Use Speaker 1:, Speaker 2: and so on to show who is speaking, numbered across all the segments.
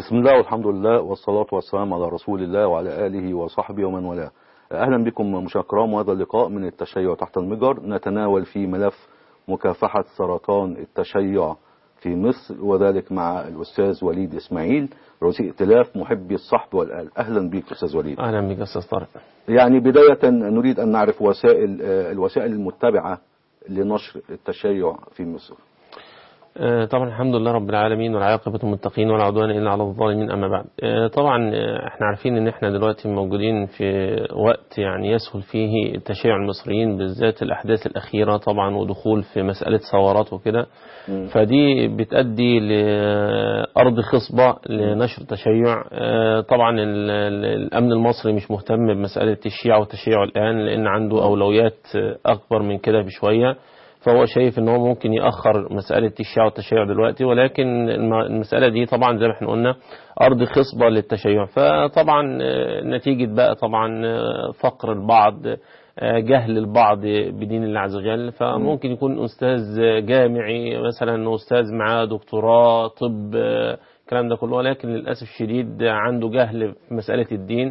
Speaker 1: بسم الله والحمد لله والصلاة والسلام على رسول الله وعلى آله وصحبه ومن والاه أهلا بكم مشاهدينا الكرام وهذا اللقاء من التشيع تحت المجر نتناول فيه ملف مكافحة سرطان التشيع في مصر وذلك مع الأستاذ وليد إسماعيل رئيس ائتلاف محبي الصحب والآل أهلا بك أستاذ وليد
Speaker 2: اهلا بك استاذ طارق
Speaker 1: يعني بداية نريد أن نعرف وسائل آه، الوسائل المتبعة لنشر التشيع في مصر
Speaker 2: آه، طبعا الحمد لله رب العالمين والعاقبة للمتقين ولا عدوان إلا على الظالمين أما بعد آه، طبعا آه، احنا عارفين ان احنا دلوقتي موجودين في وقت يعني يسهل فيه تشيع المصريين بالذات الأحداث الأخيرة طبعا ودخول في مسألة ثورات وكده
Speaker 1: مم.
Speaker 2: فدي بتأدي لأرض خصبة لنشر التشيع آه، طبعا ال- ال- الأمن المصري مش مهتم بمسألة الشيعة والتشيع الآن لأن عنده أولويات آه، أكبر من كده بشوية فهو شايف ان هو ممكن يأخر مسألة الشيعة والتشيع دلوقتي ولكن الم- المسألة دي طبعا زي ما احنا قلنا أرض خصبة للتشيع فطبعا آه، نتيجة بقى طبعا آه، فقر البعض آه، جهل البعض بدين الله عز وجل فممكن يكون أستاذ جامعي مثلا أستاذ معاه دكتوراه طب آه، الكلام ده كله ولكن للأسف الشديد عنده جهل في مسألة الدين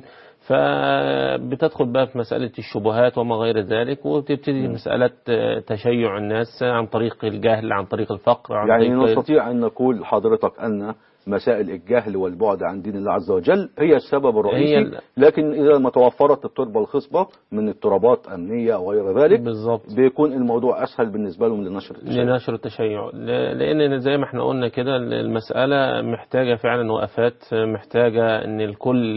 Speaker 2: فبتدخل بقى في مسألة الشبهات وما غير ذلك وتبتدي مسألة آه، تشيع الناس عن طريق الجهل عن طريق الفقر عن
Speaker 1: يعني
Speaker 2: طريق
Speaker 1: نستطيع أن نقول حضرتك أن مسائل الجهل والبعد عن دين الله عز وجل هي السبب الرئيسي
Speaker 2: هي ال-
Speaker 1: لكن إذا ما توفرت التربة الخصبة من اضطرابات أمنية أو غير ذلك
Speaker 2: بالظبط
Speaker 1: بيكون الموضوع أسهل بالنسبة لهم لنشر التشيع
Speaker 2: لنشر التشيع ل- لان زي ما احنا قلنا كده المسألة محتاجة فعلا وقفات محتاجة ان الكل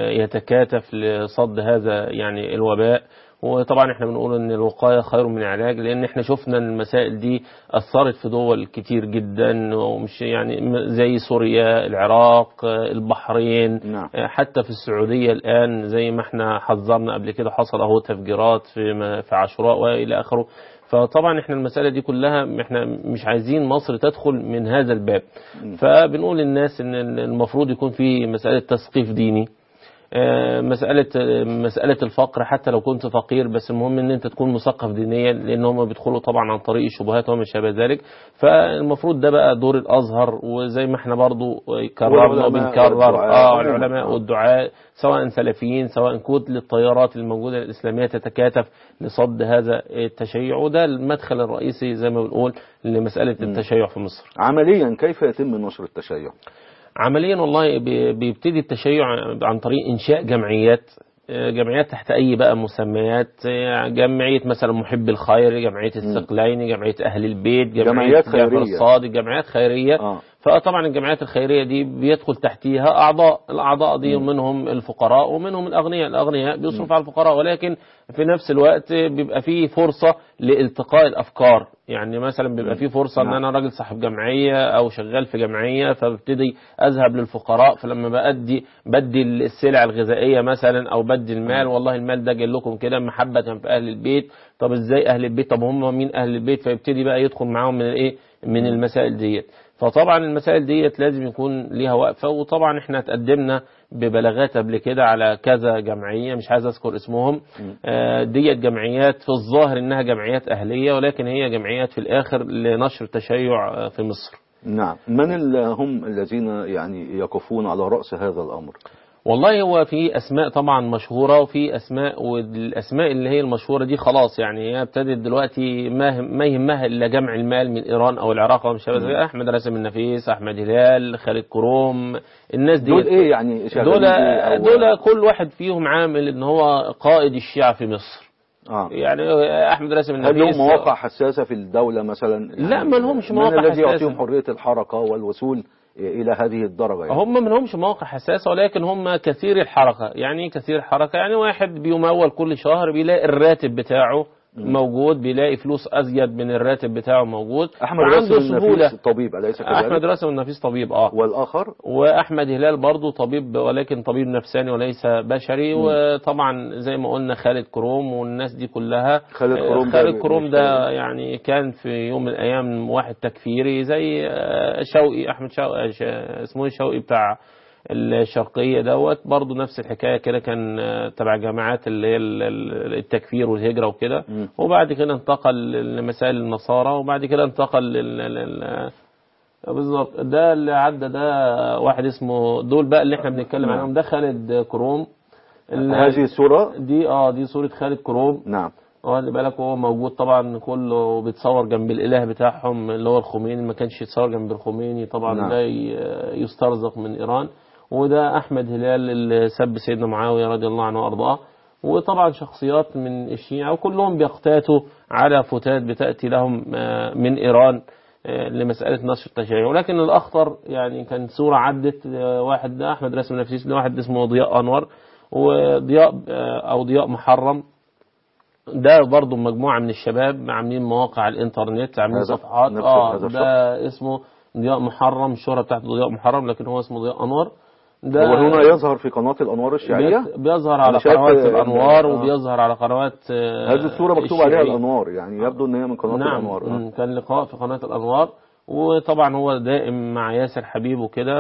Speaker 2: يتكاتف لصد هذا يعني الوباء وطبعا احنا بنقول ان الوقاية خير من العلاج لان احنا شفنا ان المسائل دي اثرت في دول كتير جدا ومش يعني م- زي سوريا العراق البحرين
Speaker 1: نعم
Speaker 2: حتى في السعودية الآن زي ما احنا حذرنا قبل كده حصل اهو تفجيرات في م- في عاشوراء وإلى آخره فطبعا احنا المسألة دي كلها احنا مش عايزين مصر تدخل من هذا الباب فبنقول للناس ان المفروض يكون في مسألة تثقيف ديني آه، مسألة مسألة الفقر حتى لو كنت فقير بس المهم ان انت تكون مثقف دينيا لان هم بيدخلوا طبعا عن طريق الشبهات وما شابه ذلك فالمفروض ده بقى دور الازهر وزي ما احنا برضو كررنا
Speaker 1: والعلماء
Speaker 2: وبنكرر
Speaker 1: والدعاء
Speaker 2: اه
Speaker 1: عموماً.
Speaker 2: العلماء والدعاء سواء سلفيين سواء كتل التيارات الموجودة الإسلامية تتكاتف لصد هذا التشيع وده المدخل الرئيسي زي ما بنقول لمسألة التشيع في مصر
Speaker 1: عمليا كيف يتم نشر التشيع
Speaker 2: عمليا والله بي- بيبتدي التشيع عن طريق إنشاء جمعيات آه، جمعيات تحت أي بقى مسميات آه، جمعية مثلا محب الخير جمعية الثقلين جمعية أهل البيت جمعية
Speaker 1: جمعيات
Speaker 2: جعفر
Speaker 1: خيرية.
Speaker 2: الصادق جمعيات خيرية
Speaker 1: آه.
Speaker 2: فطبعا الجمعيات الخيرية دي بيدخل تحتيها أعضاء الأعضاء دي منهم الفقراء ومنهم الأغنياء الأغنياء بيصرف على الفقراء ولكن في نفس الوقت بيبقى فيه فرصة لالتقاء الأفكار يعني مثلا بيبقى فيه فرصة ان
Speaker 1: نعم.
Speaker 2: انا راجل صاحب جمعية او شغال في جمعية فببتدي اذهب للفقراء فلما بأدي بدي السلع الغذائية مثلا او بدي المال والله المال ده جاي لكم كده محبة في اهل البيت طب ازاي اهل البيت طب هم مين اهل البيت فيبتدي بقى يدخل معاهم من الايه من المسائل ديت فطبعا المسائل ديت لازم يكون ليها وقفة وطبعا احنا تقدمنا ببلاغات قبل كده على كذا جمعية مش عايز اذكر اسمهم آه، ديت جمعيات في الظاهر انها جمعيات اهلية ولكن هي جمعيات في الاخر لنشر تشيع آه، في مصر
Speaker 1: نعم من ال- هم الذين يعني يقفون على رأس هذا الأمر
Speaker 2: والله هو في اسماء طبعا مشهوره وفي اسماء والاسماء اللي هي المشهوره دي خلاص يعني هي ابتدت دلوقتي ما ما يهمها الا جمع المال من ايران او العراق او مش عارف إيه. احمد راسم النفيس احمد هلال خالد كروم الناس دي
Speaker 1: دول إيه يعني شغالين
Speaker 2: دول
Speaker 1: إيه أو-
Speaker 2: دول كل واحد فيهم عامل ان هو قائد الشيعة في مصر
Speaker 1: آه.
Speaker 2: يعني احمد راسم
Speaker 1: هل
Speaker 2: النفيس
Speaker 1: لهم مواقع حساسة في الدولة مثلا
Speaker 2: لا، ما لهمش
Speaker 1: من
Speaker 2: مواقع
Speaker 1: الذي
Speaker 2: حساسة.
Speaker 1: يعطيهم حرية الحركة والوصول إلى هذه الدرجة يعني.
Speaker 2: هم ما لهمش مواقع حساسة ولكن هم كثير الحركة يعني إيه كثير الحركة يعني واحد بيمول كل شهر بيلاقي الراتب بتاعه موجود بيلاقي فلوس أزيد من الراتب بتاعه موجود
Speaker 1: أحمد
Speaker 2: فعنده
Speaker 1: راسم
Speaker 2: سهولة
Speaker 1: النفيس طبيب أليس كذلك
Speaker 2: أحمد راسم النفيس طبيب اه
Speaker 1: والآخر
Speaker 2: واحمد هلال برضو طبيب ولكن طبيب نفساني وليس بشري وطبعا زي ما قلنا خالد كروم والناس دي كلها
Speaker 1: خالد كروم ده
Speaker 2: خالد كروم ده
Speaker 1: بيشتغل.
Speaker 2: يعني كان في يوم من الايام واحد تكفيري زي آه، شوقي احمد شوقي ش- اسمه إيه شوقي بتاع الشرقية دوت برضو نفس الحكاية كده كان آه، تبع جماعات اللي هي ال- ال- التكفير والهجرة وكده وبعد كده انتقل لمسائل النصارى وبعد كده انتقل لل- لل- بالظبط ده اللي عدى ده واحد اسمه دول بقى اللي احنا بنتكلم
Speaker 1: نعم.
Speaker 2: عنهم ده خالد كروم ال-
Speaker 1: هذه الصورة
Speaker 2: دي اه دي صورة خالد كروم
Speaker 1: نعم
Speaker 2: اه اللي بالك هو موجود طبعا كله بيتصور جنب الاله بتاعهم اللي هو الخميني ما كانش يتصور جنب الخميني طبعا
Speaker 1: نعم.
Speaker 2: ده ي- يسترزق من ايران وده احمد هلال اللي سب سيدنا معاويه رضي الله عنه وارضاه وطبعا شخصيات من الشيعة وكلهم بيقتاتوا على فتات بتأتي لهم آه، من إيران آه، لمسألة نشر التشيع ولكن الأخطر يعني كان صورة عدت آه، واحد ده أحمد راسم نفسيس ده واحد اسمه ضياء أنور وضياء آه، أو ضياء محرم ده برضو مجموعة من الشباب عاملين مواقع على الانترنت عاملين
Speaker 1: هذا
Speaker 2: صفحات
Speaker 1: نفس
Speaker 2: اه
Speaker 1: هذا
Speaker 2: ده اسمه ضياء محرم الشهرة بتاعته ضياء محرم لكن هو اسمه ضياء أنور ده
Speaker 1: هو هنا يظهر في قناة الأنوار الشيعية
Speaker 2: بيت- بيظهر
Speaker 1: أنا
Speaker 2: على
Speaker 1: شايف
Speaker 2: قنوات
Speaker 1: إن-
Speaker 2: الأنوار
Speaker 1: آه.
Speaker 2: وبيظهر على قنوات آه،
Speaker 1: هذه الصورة مكتوب عليها
Speaker 2: الشيعية.
Speaker 1: الأنوار يعني يبدو أن هي من قناة
Speaker 2: نعم
Speaker 1: الأنوار آه.
Speaker 2: مم، كان لقاء في قناة الأنوار وطبعا هو دائم مع ياسر حبيب وكده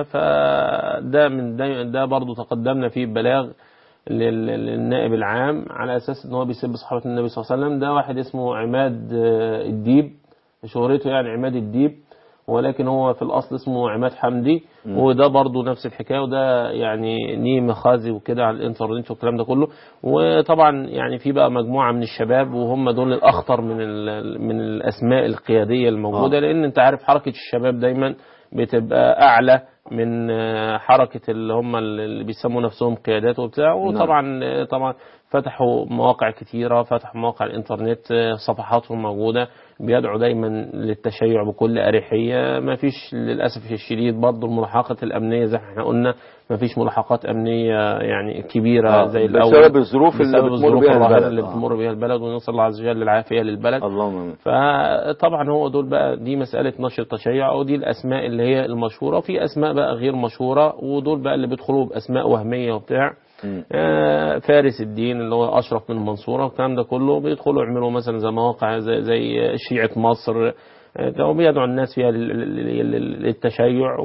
Speaker 2: فده من ده, ده برضو تقدمنا فيه ببلاغ لل- للنائب العام على أساس ان هو بيسب صحابة النبي صلى الله عليه وسلم ده واحد اسمه عماد آه، الديب شهرته يعني عماد الديب ولكن هو في الأصل اسمه عماد حمدي وده برضو نفس الحكاية وده يعني ليه مخازي وكده على الانترنت والكلام ده كله وطبعا يعني في بقى مجموعة من الشباب وهم دول الأخطر من ال- من الأسماء القيادية الموجودة
Speaker 1: آه.
Speaker 2: لأن أنت عارف حركة الشباب دايما بتبقى أعلى من آه، حركة اللي هم اللي بيسموا نفسهم قيادات وبتاع وطبعا آه، طبعا فتحوا مواقع كتيرة فتحوا مواقع الإنترنت آه، صفحاتهم موجودة بيدعوا دايما للتشيع بكل أريحية ما فيش للأسف الشديد برضه الملاحقة الأمنية زي ما احنا قلنا ما فيش ملاحقات أمنية يعني كبيرة
Speaker 1: آه،
Speaker 2: زي
Speaker 1: بسبب
Speaker 2: الأول
Speaker 1: الظروف اللي
Speaker 2: بسبب
Speaker 1: بتمر
Speaker 2: الظروف
Speaker 1: بها
Speaker 2: الرهيبة
Speaker 1: البلد.
Speaker 2: اللي
Speaker 1: آه.
Speaker 2: بتمر بها البلد ونسأل الله عز وجل العافية للبلد
Speaker 1: اللهم آمين.
Speaker 2: فطبعا هو دول بقى دي مسألة نشر التشيع أو دي الأسماء اللي هي المشهورة وفي أسماء بقى غير مشهورة ودول بقى اللي بيدخلوا بأسماء وهمية وبتاع
Speaker 1: مم.
Speaker 2: آه، فارس الدين اللي هو أشرف من المنصورة والكلام ده كله بيدخلوا يعملوا مثلا زي مواقع زي, زي شيعة مصر آه، كانوا بيدعوا الناس فيها لل- لل- لل- للتشيع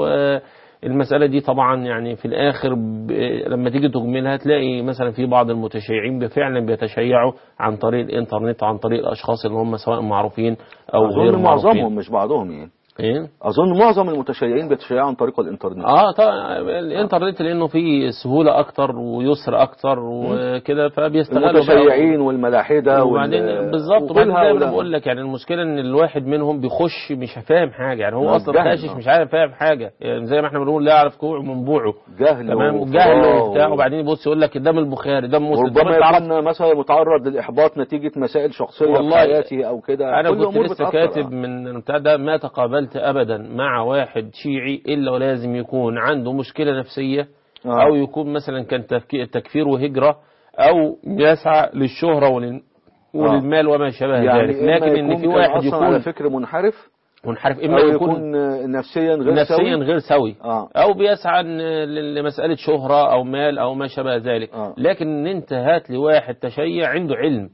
Speaker 2: والمسألة دي طبعا يعني في الآخر ب- لما تيجي تجملها تلاقي مثلا في بعض المتشيعين فعلا بيتشيعوا عن طريق الإنترنت وعن طريق الأشخاص اللي هم سواء معروفين أو غير
Speaker 1: أظن
Speaker 2: معروفين
Speaker 1: معظمهم مش بعضهم يعني
Speaker 2: إيه؟
Speaker 1: أظن معظم المتشيعين بيتشيعوا عن طريق الإنترنت
Speaker 2: اه طبعا الانترنت لانه فيه سهوله اكتر ويسر اكتر وكده فبيستغلوا بقى
Speaker 1: المتشيعين والملاحدة وال-
Speaker 2: وبعدين بالظبط
Speaker 1: وكل
Speaker 2: وبعدين زي ما انا
Speaker 1: هؤلاء.
Speaker 2: بقول لك يعني المشكله ان الواحد منهم بيخش مش فاهم حاجه يعني هو
Speaker 1: آه،
Speaker 2: اصلا
Speaker 1: جهل،
Speaker 2: خاشش
Speaker 1: آه.
Speaker 2: مش عارف فاهم حاجه يعني زي ما احنا بنقول لا يعرف كوع من بوعه
Speaker 1: جهل
Speaker 2: تمام
Speaker 1: وفراغ
Speaker 2: وجهل وبتاع
Speaker 1: و-
Speaker 2: وبعدين يبص يقول لك ده من البخاري ده من مسلم طب
Speaker 1: وربما
Speaker 2: انت عرفت
Speaker 1: يكون مثلا متعرض للإحباط نتيجة مسائل شخصية
Speaker 2: والله
Speaker 1: في حياته أو كده
Speaker 2: انا
Speaker 1: كل
Speaker 2: كنت
Speaker 1: الأمور
Speaker 2: لسه
Speaker 1: بتأثر.
Speaker 2: كاتب من بتاع ده ما تقابلت ابدا مع واحد شيعي الا ولازم يكون عنده مشكله نفسيه
Speaker 1: آه.
Speaker 2: او يكون مثلا كان تفكير تكفير وهجره او يسعى للشهره ولل وللمال وما شابه
Speaker 1: يعني
Speaker 2: ذلك
Speaker 1: إما
Speaker 2: لكن ان
Speaker 1: يكون
Speaker 2: في
Speaker 1: كان
Speaker 2: واحد
Speaker 1: أصلاً على
Speaker 2: يكون
Speaker 1: فكر منحرف
Speaker 2: منحرف اما
Speaker 1: أو
Speaker 2: يكون,
Speaker 1: يكون نفسيا غير
Speaker 2: نفسيا
Speaker 1: سوي
Speaker 2: غير سوي
Speaker 1: آه.
Speaker 2: او بيسعى إن ل- لمساله شهره او مال او ما شابه ذلك
Speaker 1: آه.
Speaker 2: لكن ان انت هات لي واحد تشيع عنده علم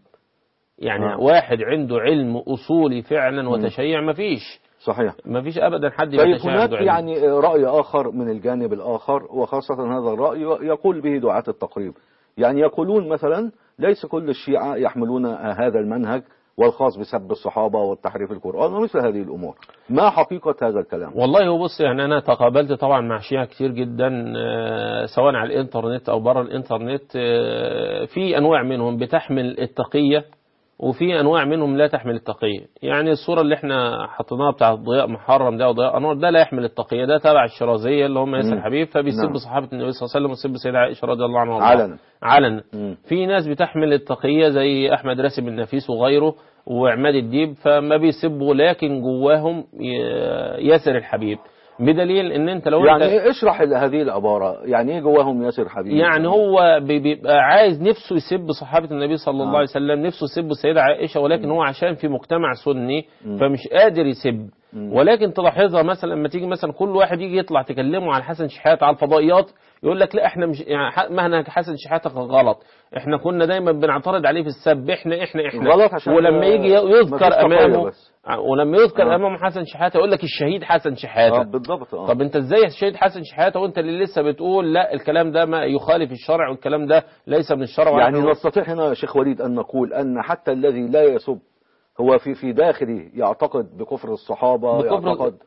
Speaker 2: يعني
Speaker 1: آه.
Speaker 2: واحد عنده علم اصولي فعلا وتشيع مفيش
Speaker 1: صحيح
Speaker 2: ما فيش ابدا حد
Speaker 1: طيب
Speaker 2: بيتشيع
Speaker 1: هناك
Speaker 2: عنده علم.
Speaker 1: يعني رأي آخر من الجانب الآخر وخاصة هذا الرأي يقول به دعاة التقريب يعني يقولون مثلا ليس كل الشيعة يحملون هذا المنهج والخاص بسب الصحابة والتحريف القرآن ومثل هذه الأمور ما حقيقة هذا الكلام
Speaker 2: والله هو بص يعني انا تقابلت طبعا مع شيعة كتير جدا آه، سواء على الانترنت او بره الانترنت آه، في انواع منهم بتحمل التقية وفي انواع منهم لا تحمل التقية يعني الصورة اللي احنا حطيناها بتاع ضياء محرم ده وضياء انور ده لا يحمل التقية ده تبع الشرازية اللي هم ياسر
Speaker 1: مم.
Speaker 2: حبيب فبيسب
Speaker 1: نعم.
Speaker 2: صحابة النبي صلى الله عليه وسلم ويسب السيدة عائشة رضي الله عنها وارضاها.
Speaker 1: علنا
Speaker 2: علنا
Speaker 1: مم.
Speaker 2: في ناس بتحمل التقية زي أحمد راسم النفيس وغيره وعماد الديب فما بيسبوا لكن جواهم ي- ياسر الحبيب بدليل ان انت لو
Speaker 1: يعني
Speaker 2: انت
Speaker 1: إيه اشرح هذه العبارة يعني ايه جواهم ياسر حبيب
Speaker 2: يعني هو بي- بيبقى عايز نفسه يسب صحابة النبي صلى الله
Speaker 1: آه.
Speaker 2: عليه وسلم نفسه يسب السيدة عائشة ولكن هو عشان في مجتمع سني
Speaker 1: مم.
Speaker 2: فمش قادر يسب
Speaker 1: مم.
Speaker 2: ولكن تلاحظها مثلا لما تيجي مثلا كل واحد يجي يطلع تكلمه على حسن شحاتة على الفضائيات يقول لك لا احنا مش يعني ح- مهما حسن شحاتة كان غلط احنا كنا دايما بنعترض عليه في السب احنا احنا احنا
Speaker 1: غلط عشان
Speaker 2: ولما يجي
Speaker 1: مفيش
Speaker 2: يذكر
Speaker 1: تقية
Speaker 2: امامه
Speaker 1: بس.
Speaker 2: ولما يذكر
Speaker 1: آه.
Speaker 2: امامه حسن شحاتة يقول لك الشهيد حسن شحاتة
Speaker 1: آه بالضبط آه.
Speaker 2: طب انت ازاي الشهيد حسن شحاته وانت اللي لسه بتقول لا الكلام ده ما يخالف الشرع والكلام ده ليس من الشرع ولا
Speaker 1: يعني
Speaker 2: من-
Speaker 1: نستطيع هنا يا شيخ وليد أن نقول أن حتى الذي لا يسب هو في في داخله يعتقد بكفر الصحابة
Speaker 2: بكفر-
Speaker 1: يعتقد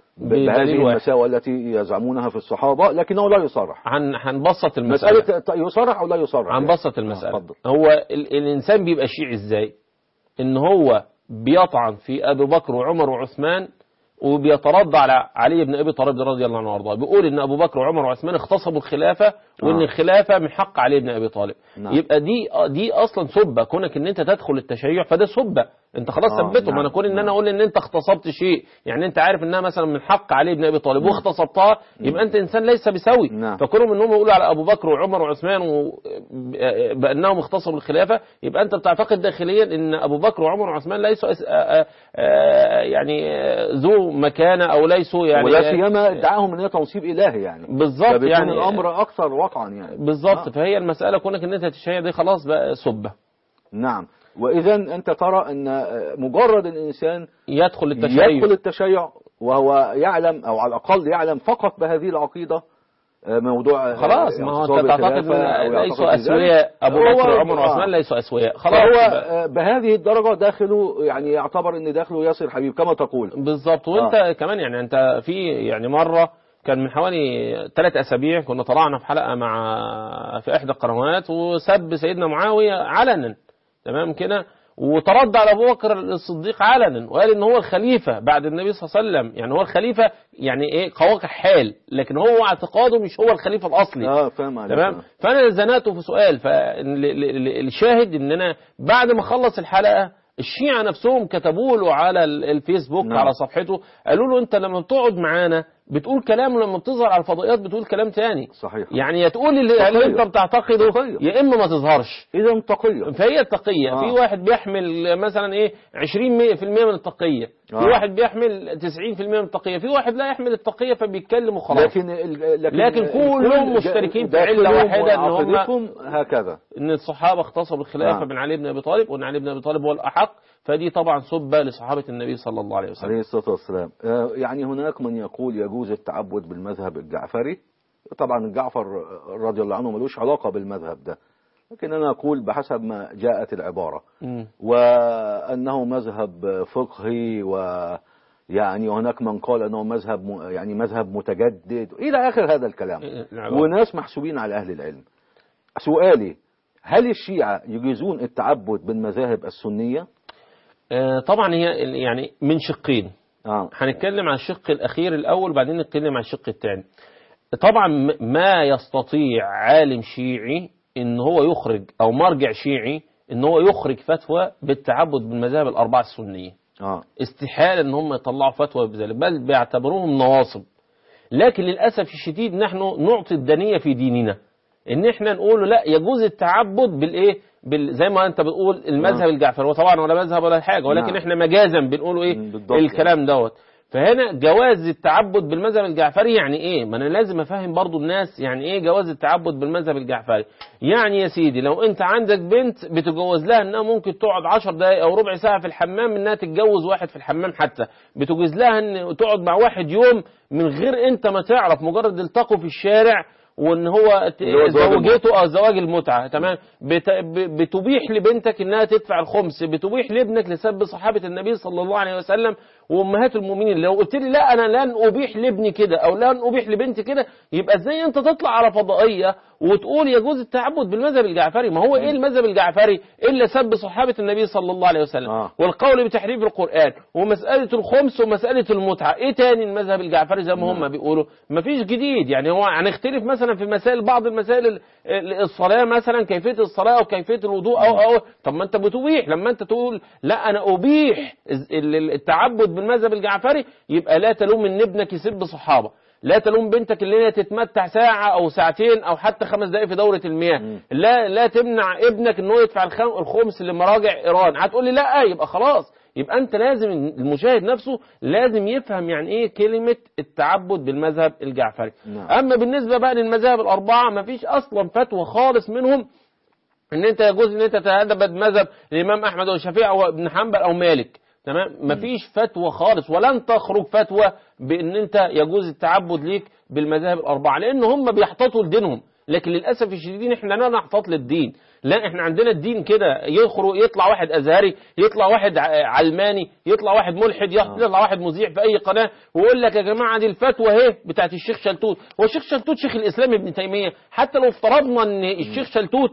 Speaker 1: ب-
Speaker 2: بدليل
Speaker 1: بهذه
Speaker 2: واحد.
Speaker 1: المساوئ التي يزعمونها في الصحابة لكنه لا يصرح
Speaker 2: هن- هنبسط المسألة
Speaker 1: مسألة ت- يصرح أو لا يصرح
Speaker 2: هنبسط
Speaker 1: يعني.
Speaker 2: المسألة
Speaker 1: آه، اتفضل
Speaker 2: هو ال الإنسان بيبقى شيعي إزاي إن هو بيطعن في أبي بكر وعمر وعثمان وبيترضى على علي بن أبي طالب رضي الله عنه وارضاه بيقول إن أبو بكر وعمر وعثمان اغتصبوا الخلافة وإن
Speaker 1: آه.
Speaker 2: الخلافة من حق علي بن أبي طالب
Speaker 1: نعم.
Speaker 2: يبقى دي دي أصلا سبة كونك إن أنت تدخل التشيع فده سبة أنت خلاص
Speaker 1: آه،
Speaker 2: ثبته ما
Speaker 1: نعم،
Speaker 2: أنا كون إن
Speaker 1: نعم.
Speaker 2: أنا أقول إن أنت اغتصبت شيء يعني أنت عارف إنها مثلا من حق علي بن أبي طالب واغتصبتها يبقى أنت إنسان ليس بسوي
Speaker 1: نعم.
Speaker 2: فكونهم انهم يقولوا على ابو بكر وعمر وعثمان و- بانهم اغتصبوا الخلافه يبقى انت بتعتقد داخليا ان ابو بكر وعمر وعثمان ليسوا أس- آ- آ- آ- يعني آ، ذو مكانه او ليسوا يعني
Speaker 1: ولا سيما ادعاهم ان هي تنصيب الهي يعني
Speaker 2: بالظبط
Speaker 1: فبيكون
Speaker 2: يعني
Speaker 1: الامر اكثر وقعا يعني
Speaker 2: بالظبط
Speaker 1: آه.
Speaker 2: فهي المساله كونك ان انت تشيع دي خلاص بقى سبه
Speaker 1: نعم واذا انت ترى ان مجرد الانسان
Speaker 2: يدخل التشيع
Speaker 1: يدخل التشيع وهو يعلم او على الاقل يعلم فقط بهذه العقيده آه، موضوع آه،
Speaker 2: خلاص ما هو
Speaker 1: اغتصاب
Speaker 2: انت تعتقد
Speaker 1: الخلافة أو
Speaker 2: ان
Speaker 1: يعتقد
Speaker 2: ليسوا
Speaker 1: بذلك.
Speaker 2: اسوياء ابو
Speaker 1: هو-
Speaker 2: بكر وعمر
Speaker 1: آه.
Speaker 2: وعثمان ليسوا اسوياء خلاص
Speaker 1: فهو
Speaker 2: يبقى-
Speaker 1: آه، بهذه الدرجه داخله يعني يعتبر ان داخله ياسر حبيب كما تقول
Speaker 2: بالظبط وانت
Speaker 1: آه.
Speaker 2: كمان يعني انت في يعني مره كان من حوالي ثلاث اسابيع كنا طلعنا في حلقه مع في احدى القنوات وسب سيدنا معاويه علنا تمام كده وترد على ابو بكر الصديق علنا وقال ان هو الخليفه بعد النبي صلى الله عليه وسلم يعني هو الخليفه يعني ايه قواقع حال لكن هو اعتقاده مش هو الخليفه الاصلي
Speaker 1: اه فاهم عليك
Speaker 2: تمام
Speaker 1: آه.
Speaker 2: فانا زنقته في سؤال فالشاهد ان انا بعد ما خلص الحلقه الشيعة نفسهم كتبوا له على ال- الفيسبوك
Speaker 1: نعم.
Speaker 2: على صفحته قالوا له انت لما بتقعد معانا بتقول كلام ولما بتظهر على الفضائيات بتقول كلام تاني
Speaker 1: صحيح
Speaker 2: يعني يا تقول اللي, اللي
Speaker 1: تقية.
Speaker 2: انت بتعتقده
Speaker 1: تقية.
Speaker 2: يا اما ما تظهرش
Speaker 1: اذا تقيه
Speaker 2: فهي التقية
Speaker 1: آه.
Speaker 2: في واحد بيحمل مثلا ايه 20% من التقية في
Speaker 1: آه.
Speaker 2: واحد بيحمل 90% من التقية في واحد لا يحمل التقية فبيتكلم وخلاص
Speaker 1: لكن ال- لكن,
Speaker 2: لكن كلهم
Speaker 1: الكل
Speaker 2: مشتركين في
Speaker 1: داخلهم
Speaker 2: علة واحدة إن هم-
Speaker 1: وعقيدتهم هكذا
Speaker 2: ان الصحابه اغتصبوا الخلافه
Speaker 1: آه.
Speaker 2: من علي بن ابي طالب وان علي بن ابي طالب هو الاحق فدي طبعا سبه لصحابه النبي صلى الله عليه وسلم
Speaker 1: عليه الصلاة والسلام آه، يعني هناك من يقول يجوز التعبد بالمذهب الجعفري طبعا جعفر رضي الله عنه ملوش علاقة بالمذهب ده لكن أنا أقول بحسب ما جاءت العبارة
Speaker 2: مم.
Speaker 1: وأنه مذهب فقهي و يعني هناك من قال أنه مذهب م- يعني مذهب متجدد إلى آخر هذا الكلام
Speaker 2: نعم.
Speaker 1: وناس محسوبين على أهل العلم سؤالي هل الشيعة يجيزون التعبد بالمذاهب السنية؟
Speaker 2: آه، طبعا هي يعني من شقين
Speaker 1: آه.
Speaker 2: هنتكلم عن الشق الاخير الاول بعدين نتكلم عن الشق الثاني طبعا م- ما يستطيع عالم شيعي ان هو يخرج او مرجع شيعي ان هو يخرج فتوى بالتعبد بالمذاهب الاربعه السنيه
Speaker 1: آه.
Speaker 2: استحالة ان هم يطلعوا فتوى بذلك بل بيعتبروهم نواصب لكن للأسف الشديد نحن نعطي الدنية في ديننا ان احنا نقول لا يجوز التعبد بالايه بال زي ما انت بتقول المذهب
Speaker 1: نعم.
Speaker 2: الجعفري هو طبعا ولا مذهب ولا حاجه ولكن
Speaker 1: نعم.
Speaker 2: احنا مجازا بنقوله ايه
Speaker 1: مم، بالضبط.
Speaker 2: الكلام دوت فهنا جواز التعبد بالمذهب الجعفري يعني ايه ما انا لازم افهم برضو الناس يعني ايه جواز التعبد بالمذهب الجعفري يعني يا سيدي لو انت عندك بنت بتجوز لها انها ممكن تقعد 10 دقائق او ربع ساعه في الحمام انها تتجوز واحد في الحمام حتى بتجوز لها ان تقعد مع واحد يوم من غير انت ما تعرف مجرد التقوا في الشارع وان هو ت-
Speaker 1: اللي هو زواج
Speaker 2: زوجته او زواج المتعه تمام بت- ب- بتبيح لبنتك انها تدفع الخمس بتبيح لابنك لسب صحابه النبي صلى الله عليه وسلم وامهات المؤمنين لو قلت لي لا انا لن ابيح لابني كده او لن ابيح لبنتي كده يبقى ازاي انت تطلع على فضائيه وتقول يجوز التعبد بالمذهب الجعفري ما هو ايه المذهب الجعفري الا سب صحابه النبي صلى الله عليه وسلم
Speaker 1: آه.
Speaker 2: والقول بتحريف القرآن ومسألة الخمس ومسألة المتعة ايه تاني المذهب الجعفري زي ما هم بيقولوا مفيش جديد يعني هو هنختلف مثلا في مسائل بعض المسائل ال- ال- الصلاة مثلا كيفية الصلاة او كيفية الوضوء او او طب ما انت بتبيح لما انت تقول لا انا ابيح الز- ال- ال- التعبد بالمذهب الجعفري يبقى لا تلوم ان ابنك يسب صحابة لا تلوم بنتك اللي هي تتمتع ساعة أو ساعتين أو حتى خمس دقائق في دورة المياه لا لا تمنع ابنك إن هو يدفع الخم- الخمس لمراجع إيران هتقول لي لا يبقى خلاص يبقى أنت لازم المشاهد نفسه لازم يفهم يعني إيه كلمة التعبد بالمذهب الجعفري
Speaker 1: نعم.
Speaker 2: أما بالنسبة بقى للمذاهب الأربعة مفيش أصلا فتوى خالص منهم ان انت يجوز ان انت تتعبد مذهب الامام احمد او الشافعي او ابن حنبل او مالك تمام مفيش فتوى خالص ولن تخرج فتوى بان انت يجوز التعبد ليك بالمذاهب الاربعه لان هم بيحتاطوا لدينهم لكن للاسف الشديد احنا لا نحتاط للدين لا احنا عندنا الدين كده يخرج يطلع واحد ازهري يطلع واحد ع- علماني يطلع واحد ملحد يطلع واحد مذيع في اي قناه ويقول لك يا جماعه دي الفتوى اهي بتاعت الشيخ شلتوت هو الشيخ شلتوت شيخ الاسلام ابن تيميه حتى لو افترضنا ان الشيخ شلتوت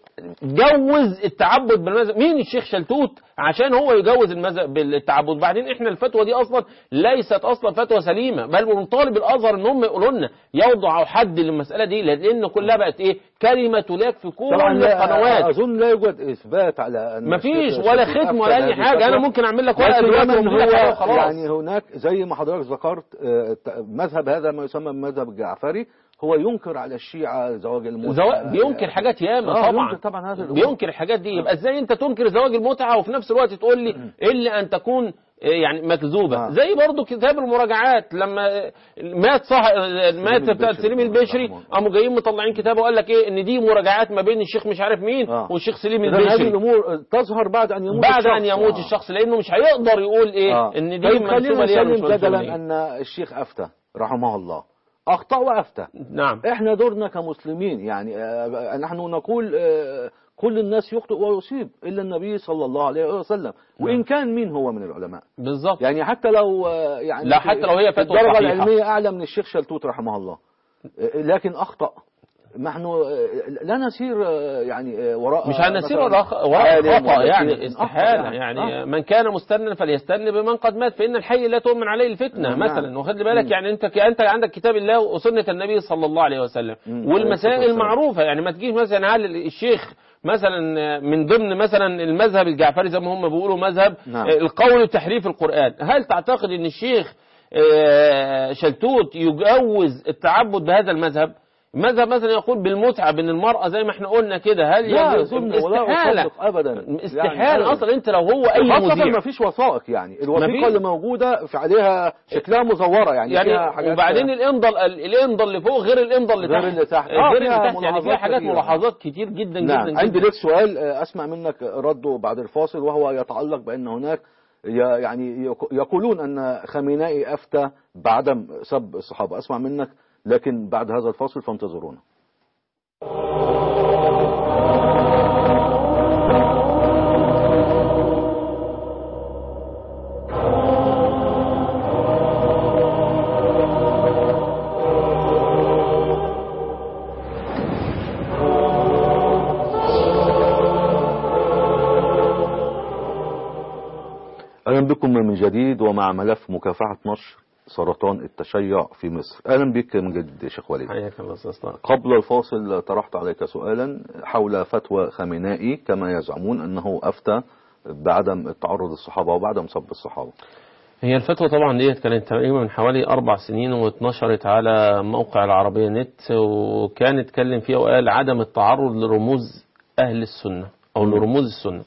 Speaker 2: جوز التعبد بالمذهب مين الشيخ شلتوت عشان هو يجوز المذهب بالتعبد وبعدين احنا الفتوى دي اصلا ليست اصلا فتوى سليمه بل بنطالب الازهر ان هم يقولوا لنا يوضعوا حد للمساله دي لان كلها بقت ايه كلمه تلاك في كل
Speaker 1: طبعا لا
Speaker 2: القنوات
Speaker 1: اظن لا يوجد اثبات على ان
Speaker 2: مفيش
Speaker 1: الشيخ
Speaker 2: ولا
Speaker 1: شلتوت
Speaker 2: ختم ولا
Speaker 1: أفتى
Speaker 2: اي
Speaker 1: بهذه
Speaker 2: حاجه انا
Speaker 1: الفتوى.
Speaker 2: ممكن اعمل لك ورقه
Speaker 1: لكن
Speaker 2: دلوقتي
Speaker 1: كمان
Speaker 2: وأمضي لك عليها
Speaker 1: هو
Speaker 2: وخلاص
Speaker 1: يعني هناك زي ما حضرتك ذكرت آه، ت- مذهب هذا ما يسمى المذهب الجعفري هو ينكر على الشيعة زواج المتعة
Speaker 2: زواج بينكر حاجات ياما
Speaker 1: آه،
Speaker 2: طبعا
Speaker 1: ينكر طبعا هذا الأمور.
Speaker 2: بينكر الحاجات دي يبقى ازاي انت تنكر زواج المتعه وفي نفس الوقت تقول لي الا ان تكون آه، يعني مكذوبه
Speaker 1: آه.
Speaker 2: زي برضو كتاب المراجعات لما آه، مات صح آه، مات بتاع
Speaker 1: البشري.
Speaker 2: سليم البشري
Speaker 1: رحمه الله.
Speaker 2: قاموا جايين مطلعين كتاب وقال لك ايه ان دي مراجعات ما بين الشيخ مش عارف مين
Speaker 1: آه.
Speaker 2: والشيخ سليم
Speaker 1: إذن هذه
Speaker 2: البشري
Speaker 1: الامور تظهر بعد ان يموت
Speaker 2: بعد
Speaker 1: الشخص.
Speaker 2: ان يموت
Speaker 1: آه.
Speaker 2: الشخص لانه مش هيقدر يقول ايه
Speaker 1: آه.
Speaker 2: ان دي
Speaker 1: طيب
Speaker 2: منسوبه
Speaker 1: خلينا
Speaker 2: ليا ولا مش
Speaker 1: نسلم
Speaker 2: منسوبه
Speaker 1: جدلا
Speaker 2: ليا
Speaker 1: ان الشيخ افتى رحمه الله اخطا وافتى
Speaker 2: نعم
Speaker 1: احنا دورنا كمسلمين يعني آه، نحن نقول آه، كل الناس يخطئ ويصيب الا النبي صلى الله عليه وسلم وان كان مين هو من العلماء
Speaker 2: بالظبط
Speaker 1: يعني حتى لو آه، يعني
Speaker 2: لا،
Speaker 1: في-
Speaker 2: حتى لو هي
Speaker 1: في
Speaker 2: فتوى
Speaker 1: الدرجه
Speaker 2: صحيحة.
Speaker 1: العلميه اعلى من الشيخ شلتوت رحمه الله آه، لكن اخطا نحن آه، لا نسير آه، يعني آه، وراء
Speaker 2: مش هنسير
Speaker 1: مثلاً
Speaker 2: وراء وراء
Speaker 1: عالم
Speaker 2: خطأ
Speaker 1: ولا
Speaker 2: يعني
Speaker 1: شيء.
Speaker 2: استحالة
Speaker 1: أخطأ
Speaker 2: يعني
Speaker 1: آه.
Speaker 2: من كان مستنا فليستن بمن قد مات فإن الحي لا تؤمن عليه الفتنة
Speaker 1: نعم.
Speaker 2: مثلا واخد لي بالك
Speaker 1: مم.
Speaker 2: يعني أنت أنت عندك كتاب الله وسنة النبي صلى الله عليه وسلم
Speaker 1: مم. عليه الصلاة
Speaker 2: والمسائل
Speaker 1: والسلام.
Speaker 2: معروفة يعني ما تجيش مثلا هل الشيخ مثلا من ضمن مثلا المذهب الجعفري زي ما هم بيقولوا مذهب
Speaker 1: نعم.
Speaker 2: القول بتحريف القرآن هل تعتقد ان الشيخ آه، شلتوت يجوز التعبد بهذا المذهب مذهب مثلا يقول بالمتعة بين المرأة زي ما احنا قلنا كده هل
Speaker 1: لا
Speaker 2: يجوز
Speaker 1: اظن ولا
Speaker 2: استحالة
Speaker 1: اصدق ابدا
Speaker 2: استحالة
Speaker 1: يعني
Speaker 2: اصلا انت لو هو اي
Speaker 1: خاصة
Speaker 2: مذيع
Speaker 1: ما فيش وثائق يعني الوثيقة
Speaker 2: مفيش.
Speaker 1: اللي موجودة في عليها شكلها مزورة يعني, فيها
Speaker 2: يعني
Speaker 1: حاجات
Speaker 2: وبعدين الامضه الامضه اللي فوق غير الامضه اللي
Speaker 1: غير
Speaker 2: تحت
Speaker 1: اللي تحت. آه،
Speaker 2: غير اللي
Speaker 1: فيها
Speaker 2: تحت يعني فيها
Speaker 1: ملاحظات
Speaker 2: حاجات
Speaker 1: كثيرة.
Speaker 2: ملاحظات كتير جدا
Speaker 1: نعم
Speaker 2: جدا
Speaker 1: عندي
Speaker 2: جدا
Speaker 1: لك سؤال آه، اسمع منك رده بعد الفاصل وهو يتعلق بان هناك ي- يعني يق- يقولون ان خامنئي افتى بعدم سب الصحابة اسمع منك لكن بعد هذا الفاصل فانتظرونا اهلا بكم من جديد ومع ملف مكافحة نشر سرطان التشيع في مصر اهلا بك من جديد يا شيخ وليد
Speaker 2: حياك الله استاذ طارق
Speaker 1: قبل الفاصل طرحت عليك سؤالا حول فتوى خامنائي كما يزعمون أنه أفتى بعدم التعرض الصحابة وبعدم سب الصحابة
Speaker 2: هي الفتوى طبعا ديت كانت تقريبا من حوالي أربع سنين واتنشرت على موقع العربية نت وكان اتكلم فيها وقال عدم التعرض لرموز أهل السنة أو لرموز السنة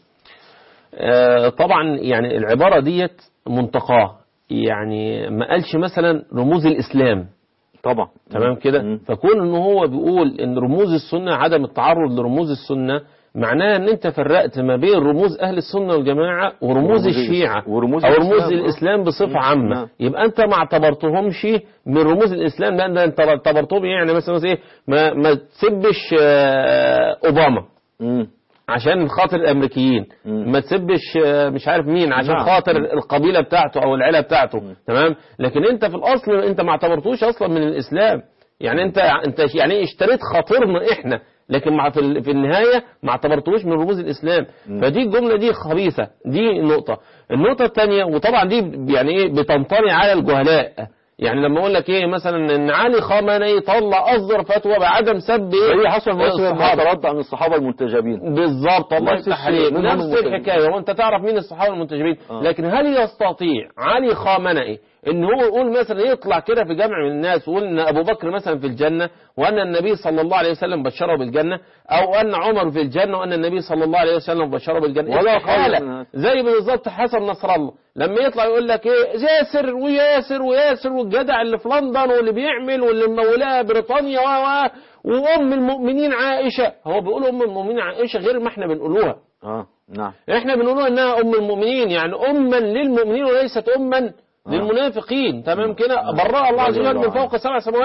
Speaker 2: آه، طبعا يعني العبارة ديت منتقاه يعني ما قالش مثلا رموز الإسلام
Speaker 1: طبعا
Speaker 2: تمام كده
Speaker 1: مم.
Speaker 2: فكون ان هو بيقول ان رموز السنة عدم التعرض لرموز السنة معناه ان انت فرقت ما بين رموز اهل السنة والجماعة ورموز
Speaker 1: ورموز
Speaker 2: الشيعة
Speaker 1: ورموز
Speaker 2: او
Speaker 1: الإسلام.
Speaker 2: رموز الاسلام بصفة
Speaker 1: مم.
Speaker 2: عامة
Speaker 1: نعم.
Speaker 2: يبقى انت ما اعتبرتهمش من رموز الاسلام لان انت اعتبرتهم يعني مثلا مثلا ايه ما, ما تسبش آه، اوباما
Speaker 1: مم.
Speaker 2: عشان خاطر الامريكيين
Speaker 1: مم.
Speaker 2: ما تسبش آه، مش عارف مين عشان
Speaker 1: نعم.
Speaker 2: خاطر القبيله بتاعته او العيله بتاعته تمام لكن انت في الاصل انت ما اعتبرتوش اصلا من الاسلام يعني انت انت يعني اشتريت خاطرنا احنا لكن مع في, ال- في النهايه ما اعتبرتوش من رموز الاسلام فدي الجمله دي خبيثه دي نقطه النقطه الثانيه وطبعا دي يعني ايه بتنطلي على الجهلاء يعني لما اقول لك ايه مثلا ان علي خامنئي طلع اصدر فتوى بعدم سب ايه
Speaker 1: زي حسن بصري لما
Speaker 2: الصحابة.
Speaker 1: ترد عن الصحابة المنتجبين
Speaker 2: بالظبط الله
Speaker 1: نفس
Speaker 2: يفتح
Speaker 1: الشيء،
Speaker 2: عليك
Speaker 1: منهم
Speaker 2: نفس
Speaker 1: المنتجبين.
Speaker 2: الحكايه وانت تعرف مين الصحابه المنتجبين
Speaker 1: آه.
Speaker 2: لكن هل يستطيع علي خامنئي ان هو يقول مثلا يطلع كده في جمع من الناس ويقول ان ابو بكر مثلا في الجنه وان النبي صلى الله عليه وسلم بشره بالجنه او ان عمر في الجنه وان النبي صلى الله عليه وسلم بشره بالجنه
Speaker 1: ولا
Speaker 2: استحالة.
Speaker 1: قول من هذا.
Speaker 2: زي بالظبط حسن نصر الله لما يطلع يقول لك ايه ياسر وياسر وياسر والجدع اللي في لندن واللي بيعمل واللي مولاه بريطانيا و و وام المؤمنين عائشه هو بيقول ام المؤمنين عائشه غير ما احنا بنقولوها
Speaker 1: اه نعم
Speaker 2: احنا بنقولوا انها ام المؤمنين يعني اما للمؤمنين وليست اما للمنافقين تمام كده برأ الله عز وجل من فوق سبع سماوات
Speaker 1: نعم.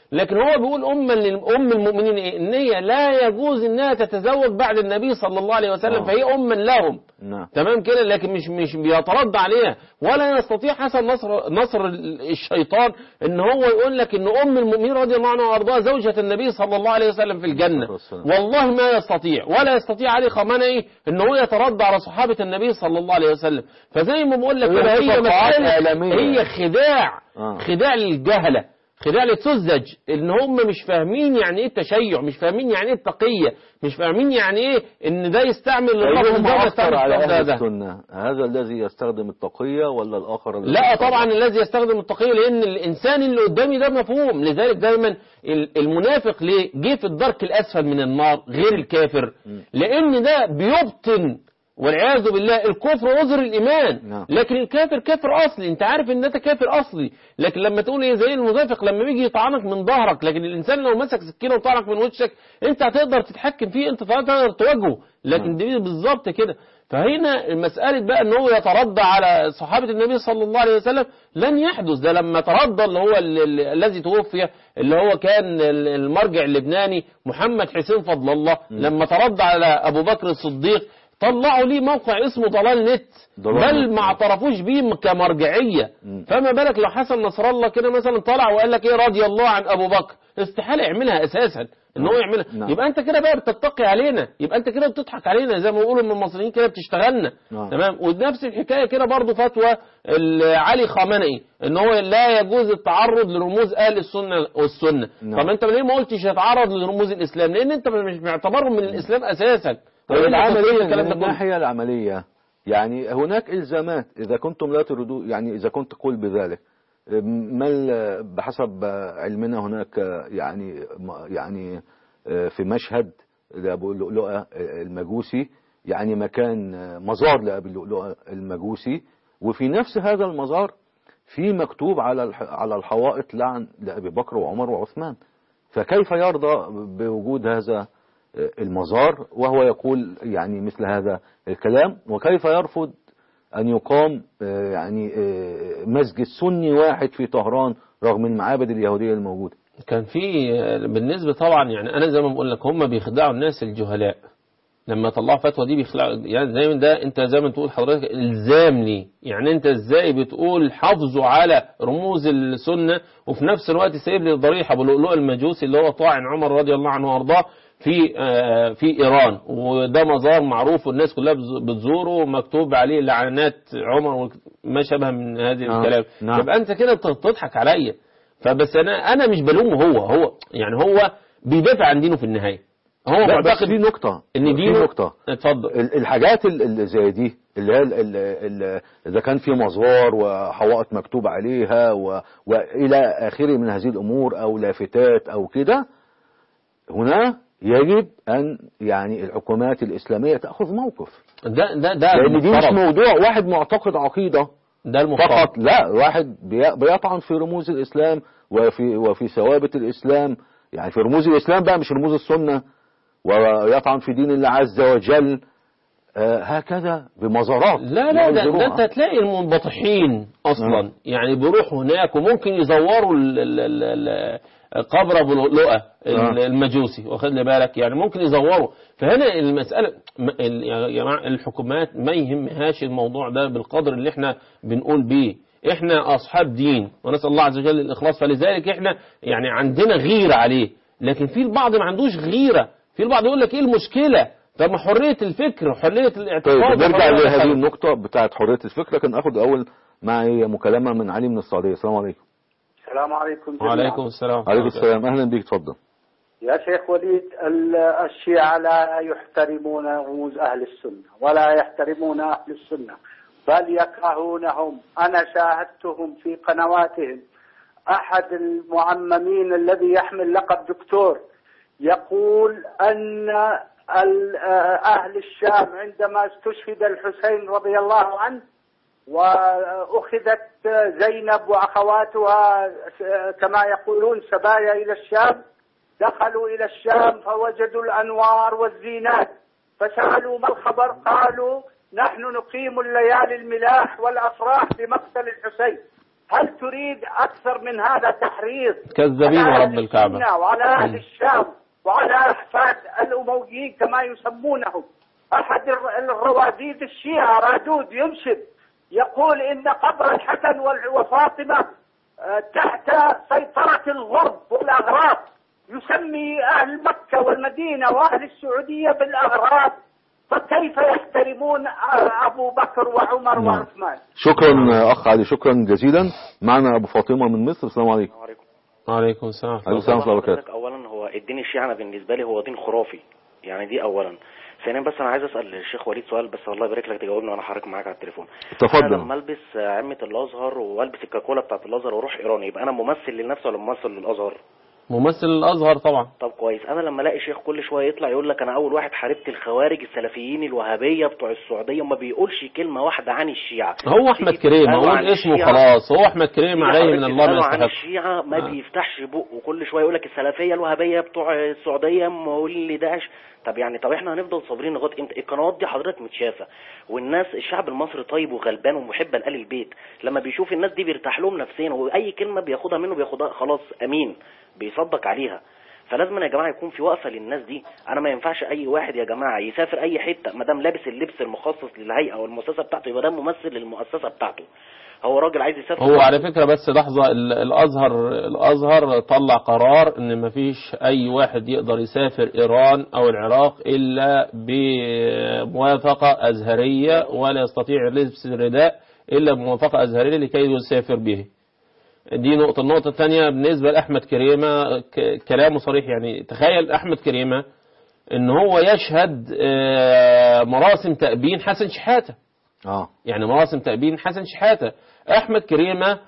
Speaker 2: لكن هو بيقول أم أم المؤمنين إيه إن هي لا يجوز إنها تتزوج بعد النبي صلى الله عليه وسلم
Speaker 1: آه.
Speaker 2: فهي أما لهم
Speaker 1: نعم
Speaker 2: تمام كده لكن مش مش بيترد عليها ولا يستطيع حسن نصر نصر الشيطان ان هو يقول لك ان ام المؤمنين رضي الله عنها وارضاها زوجة النبي صلى الله عليه وسلم في الجنة
Speaker 1: والسلام.
Speaker 2: والله ما يستطيع ولا يستطيع علي خامنئي ان هو يترد على صحابة النبي صلى الله عليه وسلم فزي ما بقول لك
Speaker 1: هي
Speaker 2: كده، هي
Speaker 1: صفقات
Speaker 2: مسألة
Speaker 1: إعلامية.
Speaker 2: هي خداع
Speaker 1: آه.
Speaker 2: خداع للجهلة خداع للسذج ان هم مش فاهمين يعني ايه التشيع مش فاهمين يعني ايه التقية مش فاهمين يعني ايه ان ده يستعمل اللفظ
Speaker 1: أيهم
Speaker 2: ده
Speaker 1: أكثر
Speaker 2: يستعمل
Speaker 1: على
Speaker 2: اللفظ
Speaker 1: أهل
Speaker 2: ده.
Speaker 1: السنة هذا الذي يستخدم التقية ولا الآخر الذي
Speaker 2: لا
Speaker 1: يستخدم-
Speaker 2: طبعا الذي يستخدم التقية لأن الإنسان اللي قدامي ده مفهوم لذلك دايما ال- المنافق ليه جه في الدرك الأسفل من النار غير الكافر لأن ده بيبطن والعياذ بالله الكفر عذر الإيمان
Speaker 1: نعم.
Speaker 2: لكن الكافر كافر أصلي أنت عارف إن ده كافر أصلي لكن لما تقول إيه زي المنافق لما بيجي يطعنك من ظهرك لكن الإنسان لو مسك سكينة وطعنك من وشك أنت هتقدر تتحكم فيه أنت تقدر تواجهه لكن دي بالظبط كده فهنا مسألة بقى ان هو يتردى على صحابة النبي صلى الله عليه وسلم لن يحدث ده لما تردى اللي هو ال- ال- الذي توفي اللي هو كان ال- المرجع اللبناني محمد حسين فضل الله لما تردى على ابو بكر الصديق طلعوا ليه موقع اسمه ضلال نت
Speaker 1: ضلال
Speaker 2: بل
Speaker 1: نت.
Speaker 2: ما اعترفوش بيه كمرجعية
Speaker 1: مم.
Speaker 2: فما بالك لو حسن نصر الله كده مثلا طلع وقال لك ايه رضي الله عن ابو بكر استحالة يعملها اساسا ان هو
Speaker 1: نعم.
Speaker 2: يعملها
Speaker 1: نعم.
Speaker 2: يبقى انت كده بقى بتتقي علينا يبقى انت كده بتضحك علينا زي ما بيقولوا ان المصريين كده بتشتغلنا
Speaker 1: نعم.
Speaker 2: تمام ونفس الحكايه كده برضو فتوى ال- علي خامنئي ان هو لا يجوز التعرض لرموز اهل السنه والسنه
Speaker 1: نعم.
Speaker 2: طب انت ليه ما قلتش يتعرض لرموز الاسلام لان انت مش معتبرهم من الاسلام اساسا
Speaker 1: طيب
Speaker 2: وإيه اللي
Speaker 1: العملية
Speaker 2: تفصيل الكلام
Speaker 1: من
Speaker 2: ده كله؟
Speaker 1: الناحية العملية يعني هناك إلزامات إذا كنتم لا تريدوا يعني إذا كنت تقول بذلك ما ال- بحسب علمنا هناك يعني يعني في مشهد لأبو اللؤلؤة المجوسي يعني مكان مزار لأبي اللؤلؤة المجوسي وفي نفس هذا المزار في مكتوب على الح- على الحوائط لعن لأبي بكر وعمر وعثمان فكيف يرضى بوجود هذا المزار وهو يقول يعني مثل هذا الكلام وكيف يرفض أن يقام آه، يعني آه، مسجد سني واحد في طهران رغم المعابد اليهودية الموجودة
Speaker 2: كان في بالنسبه طبعا يعني انا زي ما بقول لك هم بيخدعوا الناس الجهلاء لما طلعوا فتوى دي بيخلعوا يعني زي ما ده انت زي ما تقول حضرتك الزام لي يعني انت ازاي بتقول حافظوا على رموز السنه وفي نفس الوقت سايب لي ضريح ابو لؤلؤ المجوسي اللي هو طاعن عمر رضي الله عنه وارضاه في آه، في ايران وده مزار معروف والناس كلها بتز- بتزوره ومكتوب عليه لعنات عمر وما شابه من هذه
Speaker 1: آه،
Speaker 2: الكلام
Speaker 1: نعم.
Speaker 2: يبقى انت كده بتضحك عليا فبس انا انا مش بلومه هو هو يعني هو بيدافع عن دينه في النهايه هو
Speaker 1: لا بس
Speaker 2: معتقد
Speaker 1: في نقطة
Speaker 2: ان
Speaker 1: في
Speaker 2: دينه
Speaker 1: نقطة
Speaker 2: اتفضل
Speaker 1: ال- الحاجات ال- اللي زي دي اللي هي ال- ال- ال- إذا كان في مزار وحوائط مكتوب عليها و... وإلى آخره من هذه الأمور أو لافتات أو كده هنا يجب أن يعني الحكومات الإسلامية تأخذ موقف
Speaker 2: ده ده ده
Speaker 1: لأن دي مش
Speaker 2: المفترض.
Speaker 1: موضوع واحد معتقد عقيدة
Speaker 2: ده المفترض
Speaker 1: فقط لا واحد بي- بيطعن في رموز الإسلام وفي وفي ثوابت الإسلام يعني في رموز الإسلام بقى مش رموز السنة ويطعن في دين الله عز وجل آه، هكذا بمزارات
Speaker 2: لا لا ده, ده
Speaker 1: ينظروها.
Speaker 2: انت هتلاقي المنبطحين اصلا
Speaker 1: نعم.
Speaker 2: يعني بيروحوا هناك وممكن يزوروا ال- ال- ال- ال- قبر ابو لؤلؤه ال-
Speaker 1: آه.
Speaker 2: المجوسي واخد لي بالك يعني ممكن يزوروا فهنا المساله م- ال- يا جماعه الحكومات ما يهمهاش الموضوع ده بالقدر اللي احنا بنقول بيه احنا اصحاب دين ونسال الله عز وجل الاخلاص فلذلك احنا يعني عندنا غيره عليه لكن في البعض ما عندوش غيره في البعض يقول لك ايه المشكله طب ما حريه الفكر وحريه الاعتقاد
Speaker 1: طيب نرجع
Speaker 2: وحرية
Speaker 1: لهذه
Speaker 2: الفكر.
Speaker 1: النقطة بتاعت حرية الفكر لكن أخذ أول معي مكالمة من علي من السعودية السلام عليكم
Speaker 3: السلام عليكم جميعا.
Speaker 2: وعليكم السلام
Speaker 1: عليكم السلام أهلا بك تفضل
Speaker 3: يا شيخ وليد ال- الشيعة لا يحترمون رموز أهل السنة ولا يحترمون أهل السنة بل يكرهونهم أنا شاهدتهم في قنواتهم أحد المعممين الذي يحمل لقب دكتور يقول أن ال- أهل الشام عندما استشهد الحسين رضي الله عنه وأخذت زينب وأخواتها كما يقولون سبايا إلى الشام دخلوا إلى الشام فوجدوا الأنوار والزينات فسألوا ما الخبر قالوا نحن نقيم الليالي الملاح والأفراح بمقتل الحسين هل تريد أكثر من هذا تحريض
Speaker 2: كذابين
Speaker 3: على أهل
Speaker 2: ورب الكعبة.
Speaker 3: السنة وعلى أهل الشام وعلى أحفاد الأمويين كما يسمونهم أحد الر- الرواديد الشيعة رادود ينشد يقول إن قبر الحسن وال- وفاطمة آه، تحت سيطرة الغرب والأغراب يسمي أهل مكة والمدينة وأهل السعودية بالأغراب فكيف يحترمون آه، أبو بكر وعمر
Speaker 1: نعم.
Speaker 3: وعثمان
Speaker 1: شكرا آه، اخ علي شكرا جزيلا معنا ابو فاطمه من مصر السلام عليكم
Speaker 4: السلام عليكم
Speaker 2: وعليكم السلام ورحمة
Speaker 1: عليكم
Speaker 2: الله
Speaker 1: السلام ورحمه الله وبركاته
Speaker 4: حضرتك اولا هو الدين الشيعي انا بالنسبه لي هو دين خرافي يعني دي اولا ثانيا بس انا عايز اسال الشيخ وليد سؤال بس الله يبارك لك تجاوبني وانا حضرتك معاك على التليفون
Speaker 1: تفضل.
Speaker 4: انا لما البس عمه الازهر والبس الكاكولا بتاعت الازهر واروح ايران يبقى انا ممثل لنفسي ولا ممثل للازهر
Speaker 2: ممثل الأزهر طبعا
Speaker 4: طب كويس انا لما الاقي شيخ كل شويه يطلع يقول لك انا اول واحد حاربت الخوارج السلفيين الوهابيه بتوع السعوديه وما بيقولش كلمه واحده عن الشيعه
Speaker 2: هو أحمد
Speaker 4: تيجي
Speaker 2: كريم
Speaker 4: تسأله
Speaker 2: أقول
Speaker 4: عن
Speaker 2: اسمه
Speaker 4: الشيعة،
Speaker 2: خلاص هو أحمد كريم
Speaker 4: تيجي
Speaker 2: عليه من
Speaker 4: حضرتك
Speaker 2: الله ما
Speaker 4: تسأله عن
Speaker 2: يستحق
Speaker 4: الشيعة ما
Speaker 2: آه.
Speaker 4: بيفتحش بقه وكل شويه يقول لك السلفيه الوهابيه بتوع السعوديه مولين لداعش طب يعني طب احنا هنفضل صابرين لغايه امتى القنوات دي حضرتك متشافه والناس الشعب المصري طيب وغلبان ومحب لآل البيت لما بيشوف الناس دي بيرتاح لهم نفسيا واي كلمه بياخدها منه بياخدها خلاص امين بيصدق عليها فلازم يا جماعه يكون في وقفه للناس دي انا ما ينفعش اي واحد يا جماعه يسافر اي حته ما دام لابس اللبس المخصص للهيئه او المؤسسه بتاعته يبقى ده ممثل للمؤسسه بتاعته هو راجل عايز يسافر
Speaker 2: هو على فكرة بس لحظة ال- الأزهر الأزهر طلع قرار إن مفيش أي واحد يقدر يسافر إيران أو العراق إلا بموافقة أزهرية ولا يستطيع لبس الرداء إلا بموافقة أزهرية لكي يسافر به دي نقطة النقطة الثانية بالنسبة لأحمد كريمة ك- كلامه صريح يعني تخيل أحمد كريمة إن هو يشهد آه، مراسم تأبين حسن شحاتة
Speaker 1: اه
Speaker 2: يعني مراسم تأبين حسن شحاتة أحمد كريمة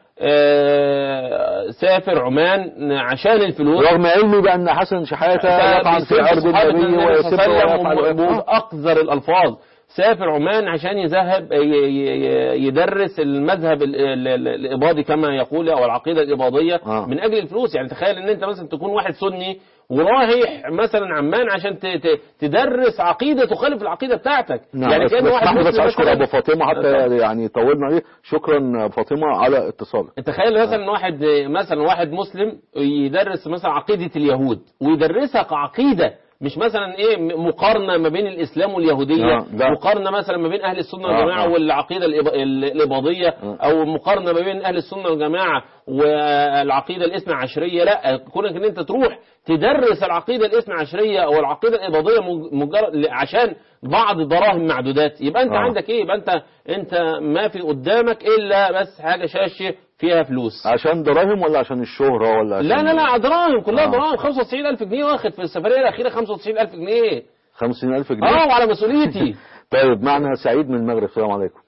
Speaker 2: آه، سافر عمان عشان الفلوس
Speaker 1: رغم علمي بان حسن شحاته يطعن في عرض النبي ويسب ويفعل ويفعل
Speaker 2: بأقذر الألفاظ سافر عمان عشان يذهب ي- ي- يدرس المذهب ال- ال- ال- الإباضي كما يقول أو العقيدة الإباضية
Speaker 1: آه.
Speaker 2: من أجل الفلوس يعني تخيل أن أنت مثلا تكون واحد سني ورايح مثلا عمان عشان ت- ت- تدرس عقيدة تخالف العقيدة بتاعتك
Speaker 1: نعم
Speaker 2: يعني
Speaker 1: بس
Speaker 2: كأن واحد
Speaker 1: اسمح لي بس
Speaker 2: مسلم
Speaker 1: اشكر
Speaker 2: مثلاً-
Speaker 1: ابو فاطمه حتى يعني طولنا عليه شكرا ابو فاطمه على اتصالك
Speaker 2: تخيل مثلا واحد مثلا واحد مسلم يدرس مثلا عقيدة اليهود ويدرسها كعقيدة مش مثلا ايه م- مقارنة ما بين الاسلام واليهودية
Speaker 1: آه، لا.
Speaker 2: مقارنة مثلا ما بين اهل السنة
Speaker 1: آه،
Speaker 2: والجماعة
Speaker 1: آه.
Speaker 2: والعقيدة الإب- ال- الاباضية
Speaker 1: آه.
Speaker 2: او مقارنة ما بين اهل السنة والجماعة والعقيدة الاثنى عشرية لا كونك ان انت تروح تدرس العقيدة الاثنى عشرية او العقيدة الاباضية مج- مجرد عشان بعض دراهم معدودات يبقى انت
Speaker 1: آه.
Speaker 2: عندك ايه يبقى انت انت ما في قدامك الا بس حاجة شاشة فيها فلوس
Speaker 1: عشان دراهم ولا عشان الشهره ولا عشان
Speaker 2: لا لا لا دراهم كلها
Speaker 1: آه.
Speaker 2: دراهم 95000 جنيه واخد في السفرية الأخيرة 95000 جنيه
Speaker 1: 50000 جنيه
Speaker 2: اه وعلى مسؤوليتي
Speaker 1: طيب معنا سعيد من المغرب السلام عليكم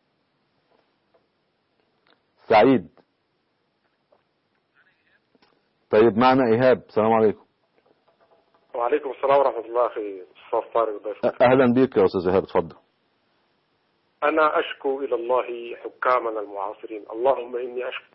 Speaker 1: سعيد طيب معنا ايهاب السلام عليكم
Speaker 5: وعليكم السلام ورحمة الله أخي أستاذ طارق ضيف
Speaker 1: أ- اهلا بيك يا استاذ ايهاب اتفضل
Speaker 5: أنا أشكو إلى الله حكامنا المعاصرين اللهم إني أشكو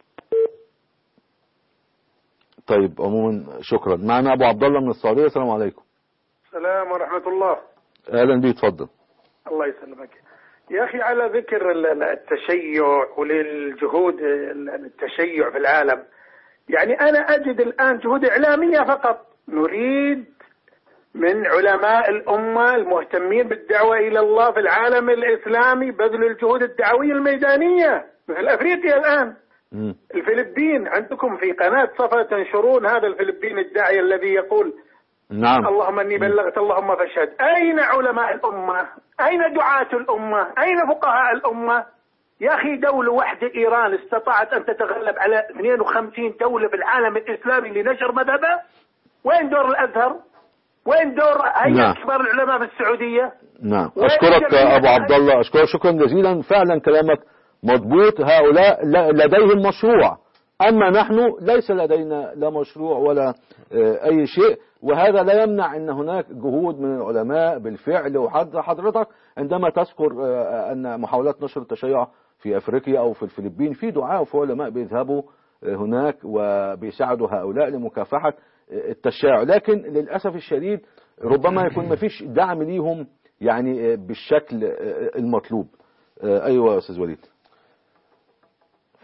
Speaker 1: طيب عموما شكرا معنا ابو عبد الله من السعوديه السلام عليكم
Speaker 6: السلام ورحمة الله
Speaker 1: اهلا بيك اتفضل
Speaker 6: الله يسلمك يا أخي على ذكر ال- ال- التشيع وللجهود ال- التشيع في العالم يعني أنا أجد الآن جهود إعلامية فقط نريد من علماء الأمة المهتمين بالدعوة إلى الله في العالم الإسلامي بذل الجهود الدعوية الميدانية مثل أفريقيا الآن
Speaker 1: مم.
Speaker 6: الفلبين عندكم في قناة صفا تنشرون هذا الفلبين الداعية الذي يقول
Speaker 1: نعم
Speaker 6: اللهم اني بلغت اللهم فاشهد اين علماء الامه اين دعاة الامه اين فقهاء الامه يا اخي دولة واحدة ايران استطاعت ان تتغلب على 52 دولة في العالم الاسلامي لنشر مذهبها وين دور الازهر وين دور
Speaker 1: نعم.
Speaker 6: هيئة كبار العلماء في السعودية
Speaker 1: نعم
Speaker 6: وين
Speaker 1: اشكرك
Speaker 6: جميع
Speaker 1: ابو عبد الله اشكرك شكرا جزيلا فعلا كلامك مضبوط هؤلاء ل- لديهم مشروع اما نحن ليس لدينا لا مشروع ولا آه، اي شيء وهذا لا يمنع ان هناك جهود من العلماء بالفعل وحد حضرتك عندما تذكر آه، ان محاولات نشر التشيع في افريقيا او في الفلبين في دعاء وفي علماء بيذهبوا آه، هناك وبيساعدوا هؤلاء لمكافحة آه، التشيع لكن للأسف الشديد ربما يكون ما فيش دعم ليهم يعني آه، بالشكل آه، المطلوب آه، ايوه يا استاذ وليد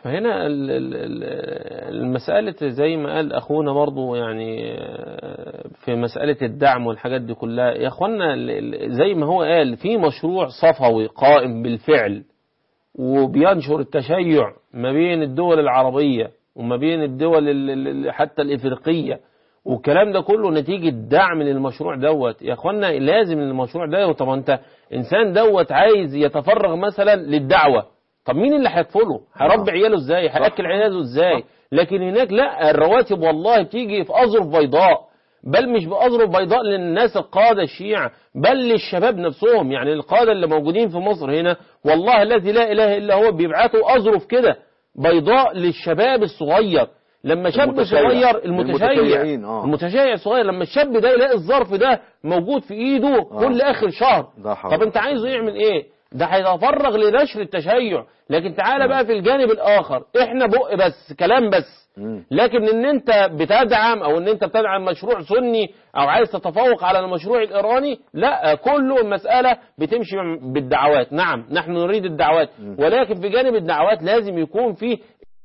Speaker 2: فهنا ال- ال- ال- المسألة زي ما قال أخونا برضو يعني آه، في مسألة الدعم والحاجات دي كلها يا أخوانا ال- ال- زي ما هو قال في مشروع صفوي قائم بالفعل وبينشر التشيع ما بين الدول العربية وما بين الدول ال- ال- ال- حتى الإفريقية والكلام ده كله نتيجة دعم للمشروع دوت يا اخوانا لازم المشروع ده طب انت انسان دوت عايز يتفرغ مثلا للدعوة طب مين اللي هيكفله هيربي عياله ازاي هياكل عياله ازاي لكن هناك لا الرواتب والله بتيجي في اظرف بيضاء بل مش بأظرف بيضاء للناس القادة الشيعة بل للشباب نفسهم يعني القادة اللي موجودين في مصر هنا والله الذي لا إله إلا هو بيبعتوا أظرف كده بيضاء للشباب الصغير لما شاب
Speaker 1: المتشيع.
Speaker 2: صغير المتشيع
Speaker 1: المتشيعين، آه.
Speaker 2: المتشيع الصغير لما الشاب ده يلاقي الظرف ده موجود في ايده كل اخر شهر
Speaker 1: ده حرام.
Speaker 2: طب انت عايزه يعمل ايه ده هيتفرغ لنشر التشيع لكن تعالى بقى في الجانب الاخر احنا بق بس كلام بس
Speaker 1: مم.
Speaker 2: لكن ان انت بتدعم او ان انت بتدعم مشروع سني او عايز تتفوق على المشروع الايراني لا كله المسألة بتمشي بالدعوات نعم نحن نريد الدعوات ولكن في جانب الدعوات لازم يكون في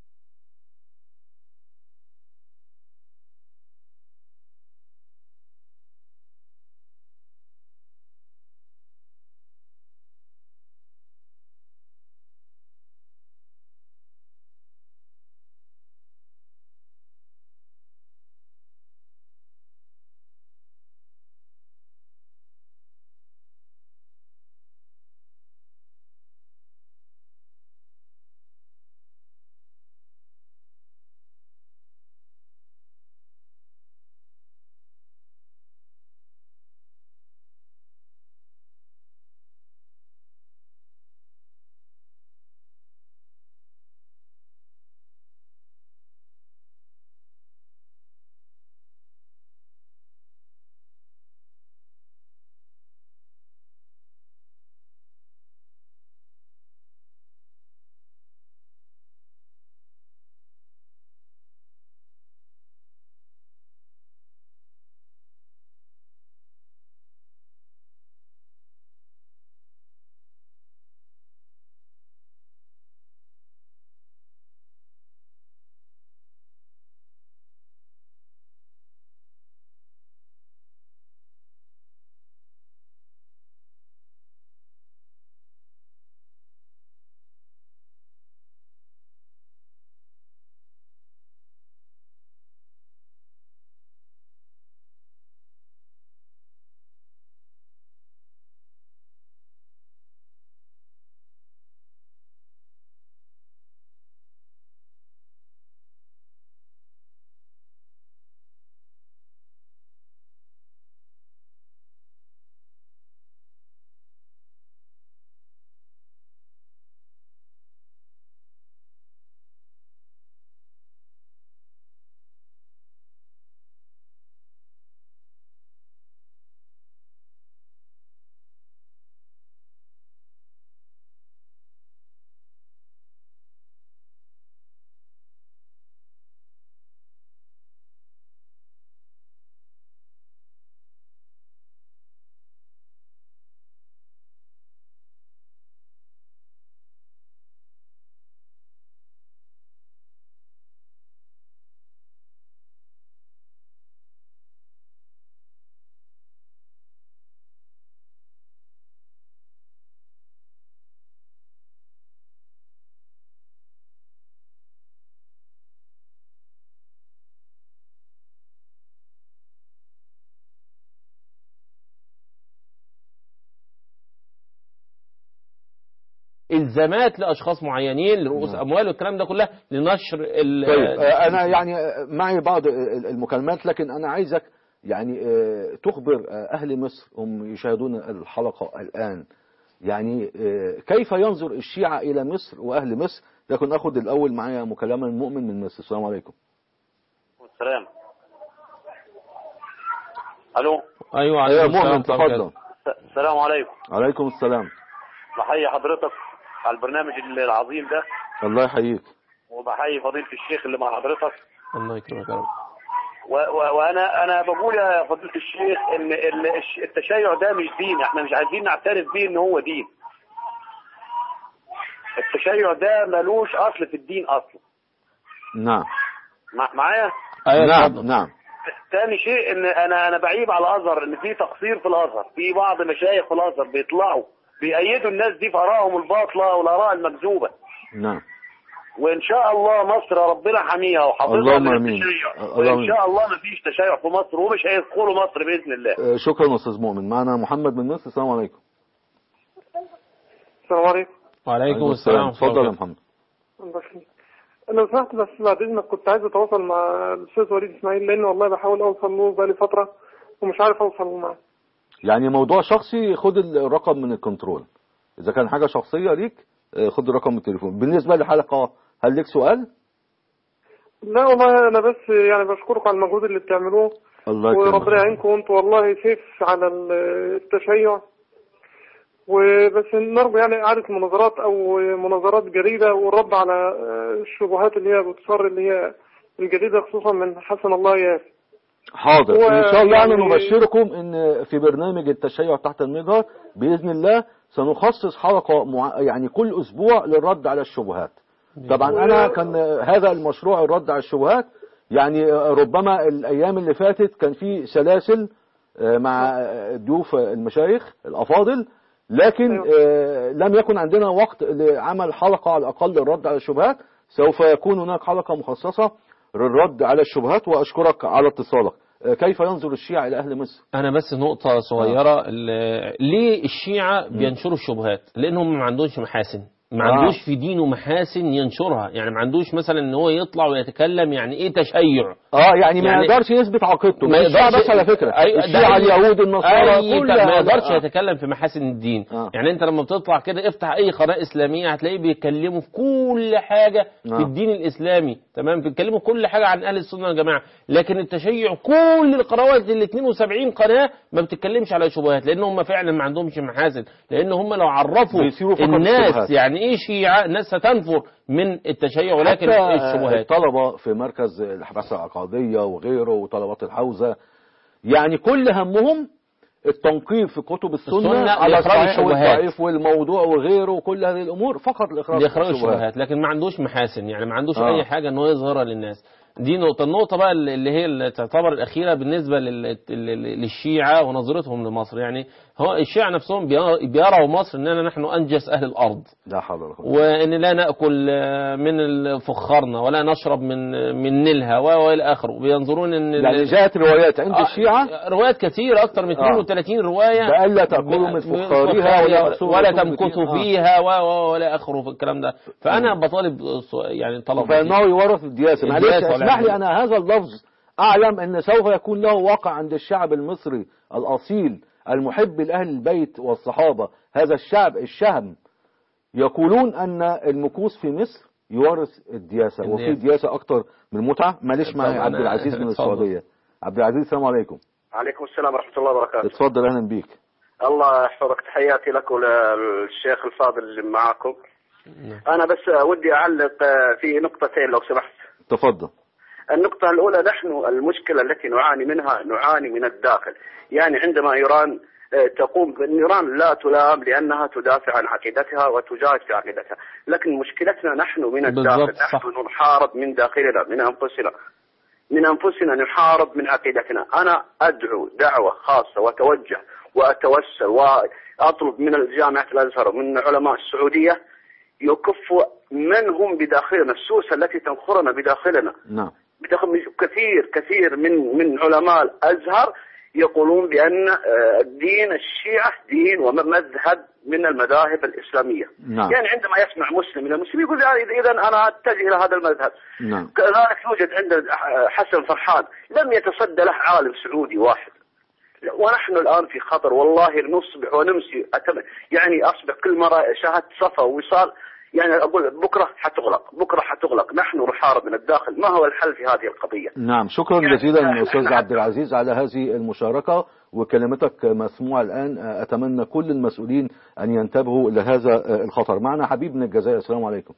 Speaker 2: الزامات لاشخاص معينين لرؤوس اموال والكلام ده كله لنشر ال-
Speaker 1: طيب آه، انا يعني آه، معي بعض ال- المكالمات لكن انا عايزك يعني آه، تخبر آه، اهل مصر هم يشاهدون الحلقة الان يعني آه، كيف ينظر الشيعة الى مصر واهل مصر لكن اخذ الاول معايا مكالمة المؤمن من مصر السلام عليكم
Speaker 7: والسلام الو
Speaker 2: ايوه
Speaker 1: يا
Speaker 2: عليكم السلام
Speaker 1: مؤمن
Speaker 2: ورحمة الله
Speaker 1: تفضل
Speaker 2: وبركاته.
Speaker 7: س- السلام عليكم
Speaker 1: عليكم السلام
Speaker 7: بحيي حضرتك على البرنامج العظيم ده
Speaker 1: الله يحييك
Speaker 7: وبحيي فضيلة الشيخ اللي مع حضرتك
Speaker 2: الله يكرمك يا رب
Speaker 7: و و وانا انا بقول يا فضيلة الشيخ ان ال- الش- التشيع ده مش دين احنا مش عايزين نعترف بيه ان هو دين التشيع ده ملوش اصل في الدين اصلا
Speaker 1: نعم
Speaker 7: مع- معايا
Speaker 2: ايوه
Speaker 1: نعم
Speaker 2: اتفضل.
Speaker 1: نعم
Speaker 7: تاني شيء ان انا انا بعيب على الازهر ان في تقصير في الازهر في بعض مشايخ في الازهر بيطلعوا بيأيدوا الناس دي في ارائهم الباطله والاراء المكذوبه
Speaker 1: نعم
Speaker 7: وان شاء الله مصر ربنا حاميها وحافظها
Speaker 1: اللهم
Speaker 7: من
Speaker 1: آمين.
Speaker 7: التشيع
Speaker 1: اللهم
Speaker 7: وان
Speaker 1: آمين.
Speaker 7: شاء الله ما فيش تشيع في مصر ومش هيدخلوا مصر باذن الله
Speaker 1: آه، شكرا استاذ مؤمن معنا محمد من مصر السلام عليكم
Speaker 6: السلام عليكم
Speaker 2: وعليكم السلام ورحمة الله
Speaker 1: اتفضل يا
Speaker 2: وبركاته.
Speaker 1: محمد
Speaker 6: الله يخليك. لو سمحت بس بعد اذنك كنت عايز اتواصل مع الاستاذ وليد اسماعيل لان والله بحاول اوصل له بقالي فتره ومش عارف اوصل معاه
Speaker 1: يعني موضوع شخصي خد الرقم من الكنترول اذا كان حاجه شخصيه ليك آه، خد الرقم من التليفون بالنسبه للحلقه هل لك سؤال
Speaker 6: لا والله انا بس يعني بشكركم على المجهود اللي بتعملوه
Speaker 1: الله
Speaker 6: وربنا
Speaker 1: يكرمك
Speaker 6: يعينكم وانتوا والله سيف على ال- التشيع وبس نرجو يعني إعادة مناظرات أو مناظرات جديدة والرد على الشبهات اللي هي بتصر اللي هي الجديدة خصوصا من حسن الله ياس
Speaker 1: حاضر
Speaker 6: هو
Speaker 1: ان شاء الله يعني
Speaker 6: يعني-
Speaker 1: نبشركم ان في برنامج التشيع تحت المجهر باذن الله سنخصص حلقه مع... يعني كل اسبوع للرد على الشبهات طبعا انا كان هذا المشروع الرد على الشبهات يعني ربما الايام اللي فاتت كان في سلاسل آه، مع آه، ضيوف المشايخ الافاضل لكن آه، لم يكن عندنا وقت لعمل حلقه على الاقل للرد على الشبهات سوف يكون هناك حلقه مخصصه للرد على الشبهات واشكرك على اتصالك آه، كيف ينظر الشيعة الى اهل مصر
Speaker 2: انا بس نقطة صغيرة ال- ليه الشيعة بينشروا الشبهات لانهم ما عندهمش محاسن ما
Speaker 1: آه.
Speaker 2: عندوش في دينه محاسن ينشرها يعني ما عندوش مثلا ان هو يطلع ويتكلم يعني ايه تشيع
Speaker 1: اه يعني ما
Speaker 2: يعني-
Speaker 1: يقدرش يثبت عقيدته
Speaker 2: ما
Speaker 1: مش الشيعة
Speaker 2: يقدرش
Speaker 1: بس على فكرة
Speaker 2: أيوة، ده
Speaker 1: الشيعة
Speaker 2: أي-
Speaker 1: اليهود النصارى
Speaker 2: أي
Speaker 1: كل
Speaker 2: ما
Speaker 1: هذا.
Speaker 2: يقدرش
Speaker 1: آه.
Speaker 2: يتكلم في محاسن الدين
Speaker 1: آه.
Speaker 2: يعني انت لما بتطلع كده افتح اي قناه اسلاميه هتلاقيه بيتكلموا في كل حاجه
Speaker 1: آه.
Speaker 2: في الدين الاسلامي تمام بيتكلموا كل حاجه عن اهل السنه والجماعه لكن التشيع كل القنوات ال 72 قناه ما بتتكلمش على شبهات لان هم فعلا ما عندهمش محاسن لان هم لو عرفوا
Speaker 1: بيسيروا فقط
Speaker 2: الناس
Speaker 1: الشبهات.
Speaker 2: يعني ايه شيعه الناس ستنفر من التشيع ولكن
Speaker 1: حتى
Speaker 2: الشبهات
Speaker 1: الطلبة في مركز الحباسة العقادية وغيره وطلبات الحوزة يعني كل همهم التنقيب في كتب السنة,
Speaker 2: السنة
Speaker 1: على
Speaker 2: لإخراج
Speaker 1: الصحيح
Speaker 2: الشبهات.
Speaker 1: والضعيف والموضوع وغيره وكل هذه الأمور فقط لإخراج
Speaker 2: لإخراج الشبهات لكن ما عندوش محاسن يعني ما عندوش
Speaker 1: آه.
Speaker 2: أي حاجة إن هو يظهرها للناس دي نقطة النقطة بقى اللي هي اللي تعتبر الأخيرة بالنسبة لل- لل- للشيعة ونظرتهم لمصر يعني هو الشيعة نفسهم بي- بيروا مصر إننا نحن أنجس أهل الأرض
Speaker 1: لا حول ولا قوة
Speaker 2: وإن لا نأكل آه، من فخارنا ولا نشرب من من نيلها و- وإلى آخره بينظرون إن ال-
Speaker 1: يعني جاءت روايات عند
Speaker 2: آه،
Speaker 1: الشيعة
Speaker 2: روايات كثيرة أكثر من
Speaker 1: آه.
Speaker 2: 32 رواية
Speaker 1: بألا تأكلوا من فخارها ولا تأكلوا
Speaker 2: ولا
Speaker 1: من
Speaker 2: تمكثوا
Speaker 1: آه.
Speaker 2: فيها و- و- ولا آخره في الكلام ده فأنا بطالب ص- يعني طلب
Speaker 1: فإنه يورث الدياسة معلش
Speaker 2: الدياسة
Speaker 1: اسمح
Speaker 2: والعياذ
Speaker 1: لي أنا هذا اللفظ أعلم أن سوف يكون له واقع عند الشعب المصري الأصيل المحب لأهل البيت والصحابة هذا الشعب الشهم يقولون أن المكوس في مصر يورث الدياسة وفي
Speaker 2: الدياسة.
Speaker 1: دياسة أكتر من المتعة معلش معي
Speaker 2: اتفضل.
Speaker 1: عبد العزيز من
Speaker 2: اتفضل.
Speaker 1: السعودية عبد العزيز السلام عليكم
Speaker 7: عليكم السلام ورحمة الله وبركاته
Speaker 1: اتفضل أهلا بيك
Speaker 7: الله يحفظك تحياتي لك وللشيخ الفاضل اللي معاكم أنا بس ودي أعلق آه، في نقطتين لو سمحت
Speaker 1: تفضل
Speaker 7: النقطة الأولى نحن المشكلة التي نعاني منها نعاني من الداخل يعني عندما إيران آه، تقوم إيران لا تلام لأنها تدافع عن عقيدتها وتجاهد في عقيدتها لكن مشكلتنا نحن من الداخل
Speaker 2: بالضبط، صح.
Speaker 7: نحن نحارب من داخلنا من أنفسنا من أنفسنا نحارب من عقيدتنا أنا أدعو دعوة خاصة وأتوجه وأتوسل وأطلب من الجامعة الأزهر ومن علماء السعودية يكفوا من هم بداخلنا السوسة التي تنخرنا بداخلنا
Speaker 1: نعم
Speaker 7: بداخل كثير كثير من من علماء الازهر يقولون بان آه، الدين الشيعه دين ومذهب من المذاهب الاسلاميه.
Speaker 1: نعم.
Speaker 7: يعني عندما يسمع مسلم من المسلمين يقول يعني اذا انا اتجه الى هذا المذهب.
Speaker 1: نعم
Speaker 7: كذلك يوجد عند حسن فرحان لم يتصدى له عالم سعودي واحد. ونحن الان في خطر والله نصبح ونمسي أتم... يعني اصبح كل مره شاهدت صفا ووصال يعني اقول بكره حتغلق بكره حتغلق نحن نحارب من الداخل ما هو الحل في هذه القضيه
Speaker 1: نعم شكرا
Speaker 7: يعني
Speaker 1: جزيلا
Speaker 7: إحنا-
Speaker 1: أستاذ
Speaker 7: إحنا-
Speaker 1: عبد العزيز على هذه المشاركة وكلمتك مسموعة الآن أتمنى كل المسؤولين أن ينتبهوا لهذا الخطر معنا حبيب من الجزائر السلام عليكم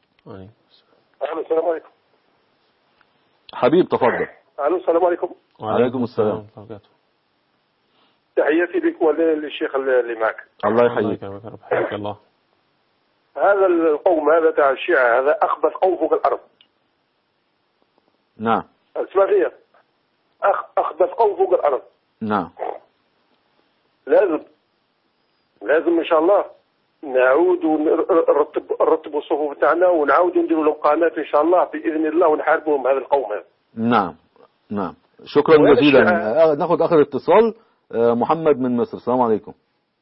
Speaker 5: الو السلام عليكم
Speaker 1: حبيب تفضل
Speaker 5: الو السلام عليكم
Speaker 1: وعليكم السلام.
Speaker 2: ورحمة الله وبركاته.
Speaker 5: تحياتي لك وللشيخ اللي معك
Speaker 1: الله
Speaker 2: الله
Speaker 1: يحييك
Speaker 2: يكرمك يا رب حياك الله
Speaker 5: هذا القوم هذا تاع الشيعة هذا أخبث قوم فوق الأرض
Speaker 1: نعم
Speaker 5: اسمع فيا أخ أخبث قوم فوق الأرض
Speaker 1: نعم
Speaker 5: لازم لازم إن شاء الله نعود ونرتب نرتب الصفوف تاعنا ونعاود نديروا لهم قناة إن شاء الله بإذن الله ونحاربهم هذا القوم هذا
Speaker 1: نعم نعم شكرا
Speaker 5: ولا
Speaker 1: جزيلا
Speaker 5: شيء-
Speaker 1: آه، ناخد آخر اتصال آه، محمد من مصر السلام عليكم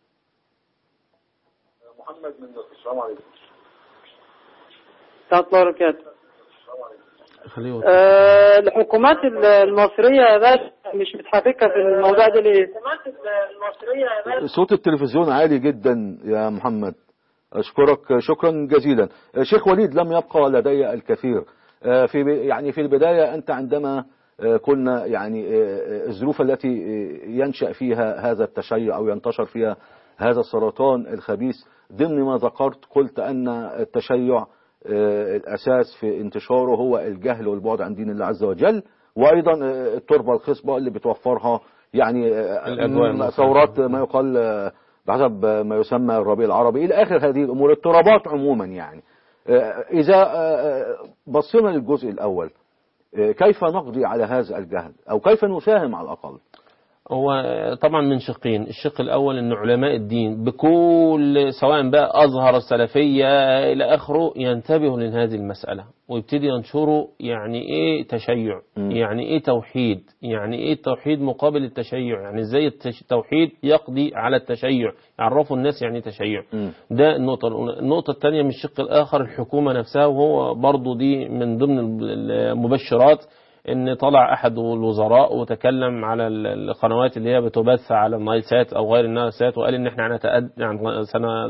Speaker 8: ورحمة الله وبركاته
Speaker 2: خليه يوصل.
Speaker 8: آه، الحكومات المصرية يا باشا مش متحركة في الموضوع ده ليه؟
Speaker 1: صوت التلفزيون عالي جدا يا محمد أشكرك شكرا جزيلا شيخ وليد لم يبقى لدي الكثير آه، في يعني في البداية أنت عندما آه، قلنا يعني آه، الظروف التي آه، ينشأ فيها هذا التشيع أو ينتشر فيها هذا السرطان الخبيث ضمن ما ذكرت قلت أن التشيع آه، الأساس في انتشاره هو الجهل والبعد عن دين الله عز وجل وأيضا آه، التربة الخصبة اللي بتوفرها يعني آه،
Speaker 2: الأجواء
Speaker 1: م-
Speaker 2: المصرية.
Speaker 1: ثورات ما يقال آه، بحسب ما يسمى الربيع العربي إلى آخر هذه الأمور اضطرابات عموما يعني آه، إذا آه، بصينا للجزء الأول آه، كيف نقضي على هذا الجهل أو كيف نساهم على الأقل
Speaker 2: هو طبعا من شقين الشق الأول أن علماء الدين بكل سواء بقى أظهر السلفية إلى آخره ينتبهوا لهذه المسألة ويبتدي ينشروا يعني إيه تشيع
Speaker 1: م.
Speaker 2: يعني إيه توحيد يعني إيه التوحيد مقابل التشيع يعني إزاي التش- التوحيد يقضي على التشيع يعرفوا الناس يعني إيه تشيع
Speaker 1: م.
Speaker 2: ده النقطة الأولى النقطة الثانية من الشق الآخر الحكومة نفسها وهو برضو دي من ضمن المبشرات ان طلع احد الوزراء وتكلم على ال- القنوات اللي هي بتبث على النايل سات او غير النايل سات وقال ان احنا هنتقد- يعني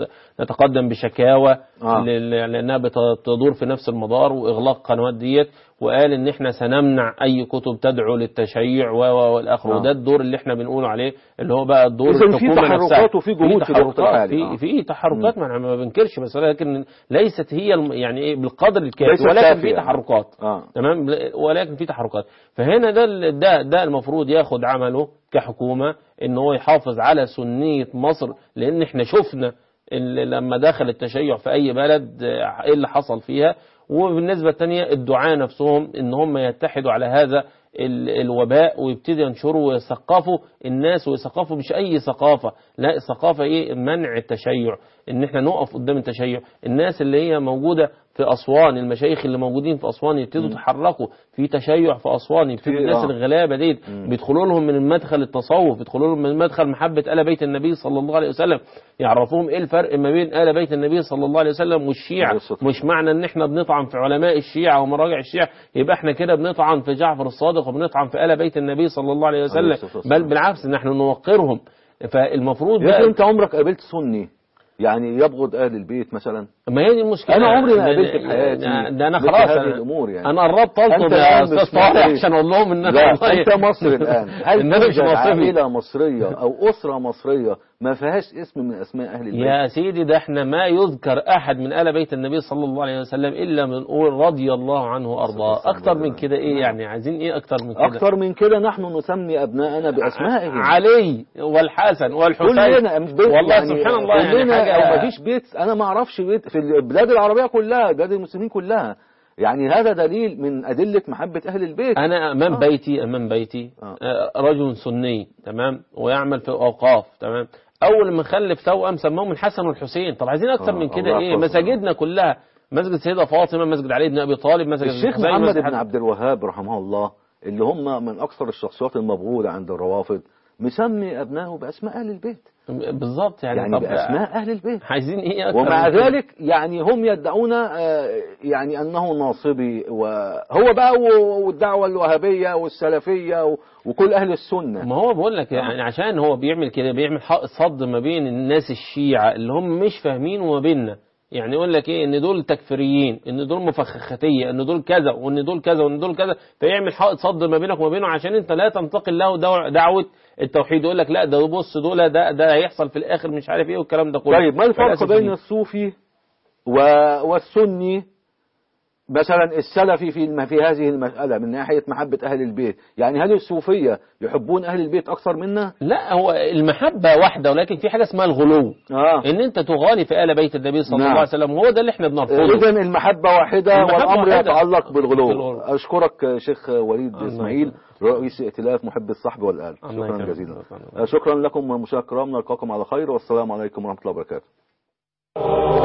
Speaker 2: سنتقدم بشكاوى
Speaker 1: آه.
Speaker 2: لل- لانها بتدور في نفس المدار واغلاق القنوات ديت وقال ان احنا سنمنع اي كتب تدعو للتشيع و و والاخر
Speaker 1: آه.
Speaker 2: وده الدور اللي احنا بنقول عليه اللي هو بقى الدور
Speaker 1: إذن في
Speaker 2: الحكومه نفسها
Speaker 1: تحركات وفي جهود في الوقت
Speaker 2: تحركات
Speaker 1: الحالي. آه.
Speaker 2: في في تحركات ما أنا ما بنكرش بس لكن ليست هي الم- يعني ايه بالقدر الكافي
Speaker 1: ليست
Speaker 2: ولكن
Speaker 1: كافية
Speaker 2: في
Speaker 1: يعني.
Speaker 2: تحركات
Speaker 1: آه.
Speaker 2: تمام بل- ولكن في تحركات فهنا ده ال- ده ده المفروض ياخد عمله كحكومه ان هو يحافظ على سنيه مصر لان احنا شفنا ال- لما دخل التشيع في اي بلد آه، ايه اللي حصل فيها وبالنسبه الثانيه الدعاة نفسهم ان هم يتحدوا على هذا ال- الوباء ويبتدي ينشروا ويثقفوا الناس ويثقفوا مش اي ثقافه لا الثقافه ايه منع التشيع ان احنا نقف قدام التشيع الناس اللي هي موجوده في اسوان المشايخ اللي موجودين في اسوان يبتدوا يتحركوا في تشيع في اسوان يبتدوا
Speaker 1: في-
Speaker 2: الناس
Speaker 1: آه.
Speaker 2: الغلابه ديت بيدخلوا لهم من المدخل التصوف بيدخلوا لهم من مدخل محبه ال بيت النبي صلى الله عليه وسلم يعرفوهم ايه الفرق ما بين ال بيت النبي صلى الله عليه وسلم والشيعه
Speaker 1: عليه الصلاة
Speaker 2: مش معنى ان احنا بنطعن في علماء الشيعة ومراجع الشيعة يبقى احنا كده بنطعن في جعفر الصادق وبنطعن في آل بيت النبي صلى الله عليه
Speaker 1: عليه
Speaker 2: وسلم
Speaker 1: الصلاة والسلام.
Speaker 2: بل بالعكس ان احنا نوقرهم فالمفروض
Speaker 1: يمكن
Speaker 2: بقى
Speaker 1: أنت عمرك قابلت سني يعني يبغض أهل البيت مثلا
Speaker 2: ما هي دي المشكلة
Speaker 1: أنا عمري ما
Speaker 2: ده-
Speaker 1: قابلت في حياتي
Speaker 2: ده- ده انا
Speaker 1: مثل
Speaker 2: خلاص
Speaker 1: هذه
Speaker 2: أنا,
Speaker 1: الأمور يعني.
Speaker 2: انا قربت
Speaker 1: أنت
Speaker 2: الطم
Speaker 1: الآن
Speaker 2: يا استاذ
Speaker 1: مش
Speaker 2: طارق
Speaker 1: مصري.
Speaker 2: عشان اقول لهم ان انا
Speaker 1: لا
Speaker 2: والله-
Speaker 1: انت مصري الان هل
Speaker 2: إن أنا مش
Speaker 1: توجد
Speaker 2: مصري.
Speaker 1: عائله مصريه او اسره مصريه ما فيهاش اسم من اسماء اهل البيت
Speaker 2: يا سيدي ده احنا ما يذكر احد من آل بيت النبي صلى الله عليه وسلم الا بنقول رضي الله عنه وارضاه اكتر من كده ايه يعني عايزين ايه اكتر من كده
Speaker 1: اكثر من كده نحن نسمي ابنائنا باسمائهم
Speaker 2: علي والحسن والحسين
Speaker 1: كلنا مش بيت
Speaker 2: والله
Speaker 1: يعني
Speaker 2: سبحان الله يعني
Speaker 1: كلنا
Speaker 2: حاجة
Speaker 1: او ما فيش بيت انا ما اعرفش بيت في البلاد العربيه كلها بلاد المسلمين كلها يعني هذا دليل من ادله محبه اهل البيت
Speaker 2: انا امام
Speaker 1: آه.
Speaker 2: بيتي امام بيتي
Speaker 1: آه.
Speaker 2: آه، رجل سني تمام ويعمل في اوقاف تمام اول ما خلف توأم سماهم الحسن والحسين طب عايزين اكتر
Speaker 1: آه،
Speaker 2: من كده
Speaker 1: الله
Speaker 2: ايه
Speaker 1: يحفظهم.
Speaker 2: مساجدنا كلها مسجد سيدة فاطمة مسجد علي بن ابي طالب مسجد
Speaker 1: الشيخ
Speaker 2: الحسين،
Speaker 1: محمد
Speaker 2: مسجد
Speaker 1: بن عبد الوهاب رحمه الله اللي هم من اكثر الشخصيات المبغوضه عند الروافض مسمي ابنائه باسماء اهل البيت
Speaker 2: بالظبط يعني,
Speaker 1: يعني
Speaker 2: طب
Speaker 1: باسماء اهل البيت
Speaker 2: عايزين ايه اكتر
Speaker 1: ومع
Speaker 2: من كده؟
Speaker 1: ذلك يعني هم يدعون آه، يعني أنه ناصبي وهو بقى و- والدعوة الوهابية والسلفية و- وكل أهل السنة
Speaker 2: ما هو بقول لك يعني عشان هو بيعمل كده بيعمل حق صد ما بين الناس الشيعة اللي هم مش فاهمين وما بيننا يعني يقول لك ايه ان دول تكفيريين ان دول مفخختيه ان دول كذا وان دول كذا وان دول كذا فيعمل حائط صد ما بينك وما بينه عشان انت لا تنتقل له دو- دعوه التوحيد يقول لك لا ده بص دول ده ده هيحصل في الاخر مش عارف ايه والكلام ده كله
Speaker 1: طيب ما الفرق
Speaker 2: فللأسف
Speaker 1: بين
Speaker 2: دي.
Speaker 1: الصوفي و- والسني مثلا السلفي في الم- في هذه المسألة من ناحية محبة أهل البيت يعني هل الصوفية يحبون أهل البيت أكثر منا؟
Speaker 2: لا هو المحبة واحدة ولكن في حاجة اسمها الغلو
Speaker 1: آه.
Speaker 2: ان انت تغالي في آل بيت النبي صلى
Speaker 1: نعم.
Speaker 2: الله عليه وسلم وهو ده اللي احنا بنرفضه
Speaker 1: إذا المحبة واحدة
Speaker 2: المحبة
Speaker 1: والأمر
Speaker 2: واحدة.
Speaker 1: يتعلق بالغلو
Speaker 2: بالغلو.
Speaker 1: أشكرك شيخ وليد
Speaker 2: الله
Speaker 1: إسماعيل رئيس ائتلاف محب الصحب والآل
Speaker 2: الله
Speaker 1: شكرا
Speaker 2: يكرمك.
Speaker 1: جزيلا
Speaker 2: الله
Speaker 1: شكرا لكم مشاهدينا الكرام نلقاكم على خير والسلام عليكم ورحمة الله وبركاته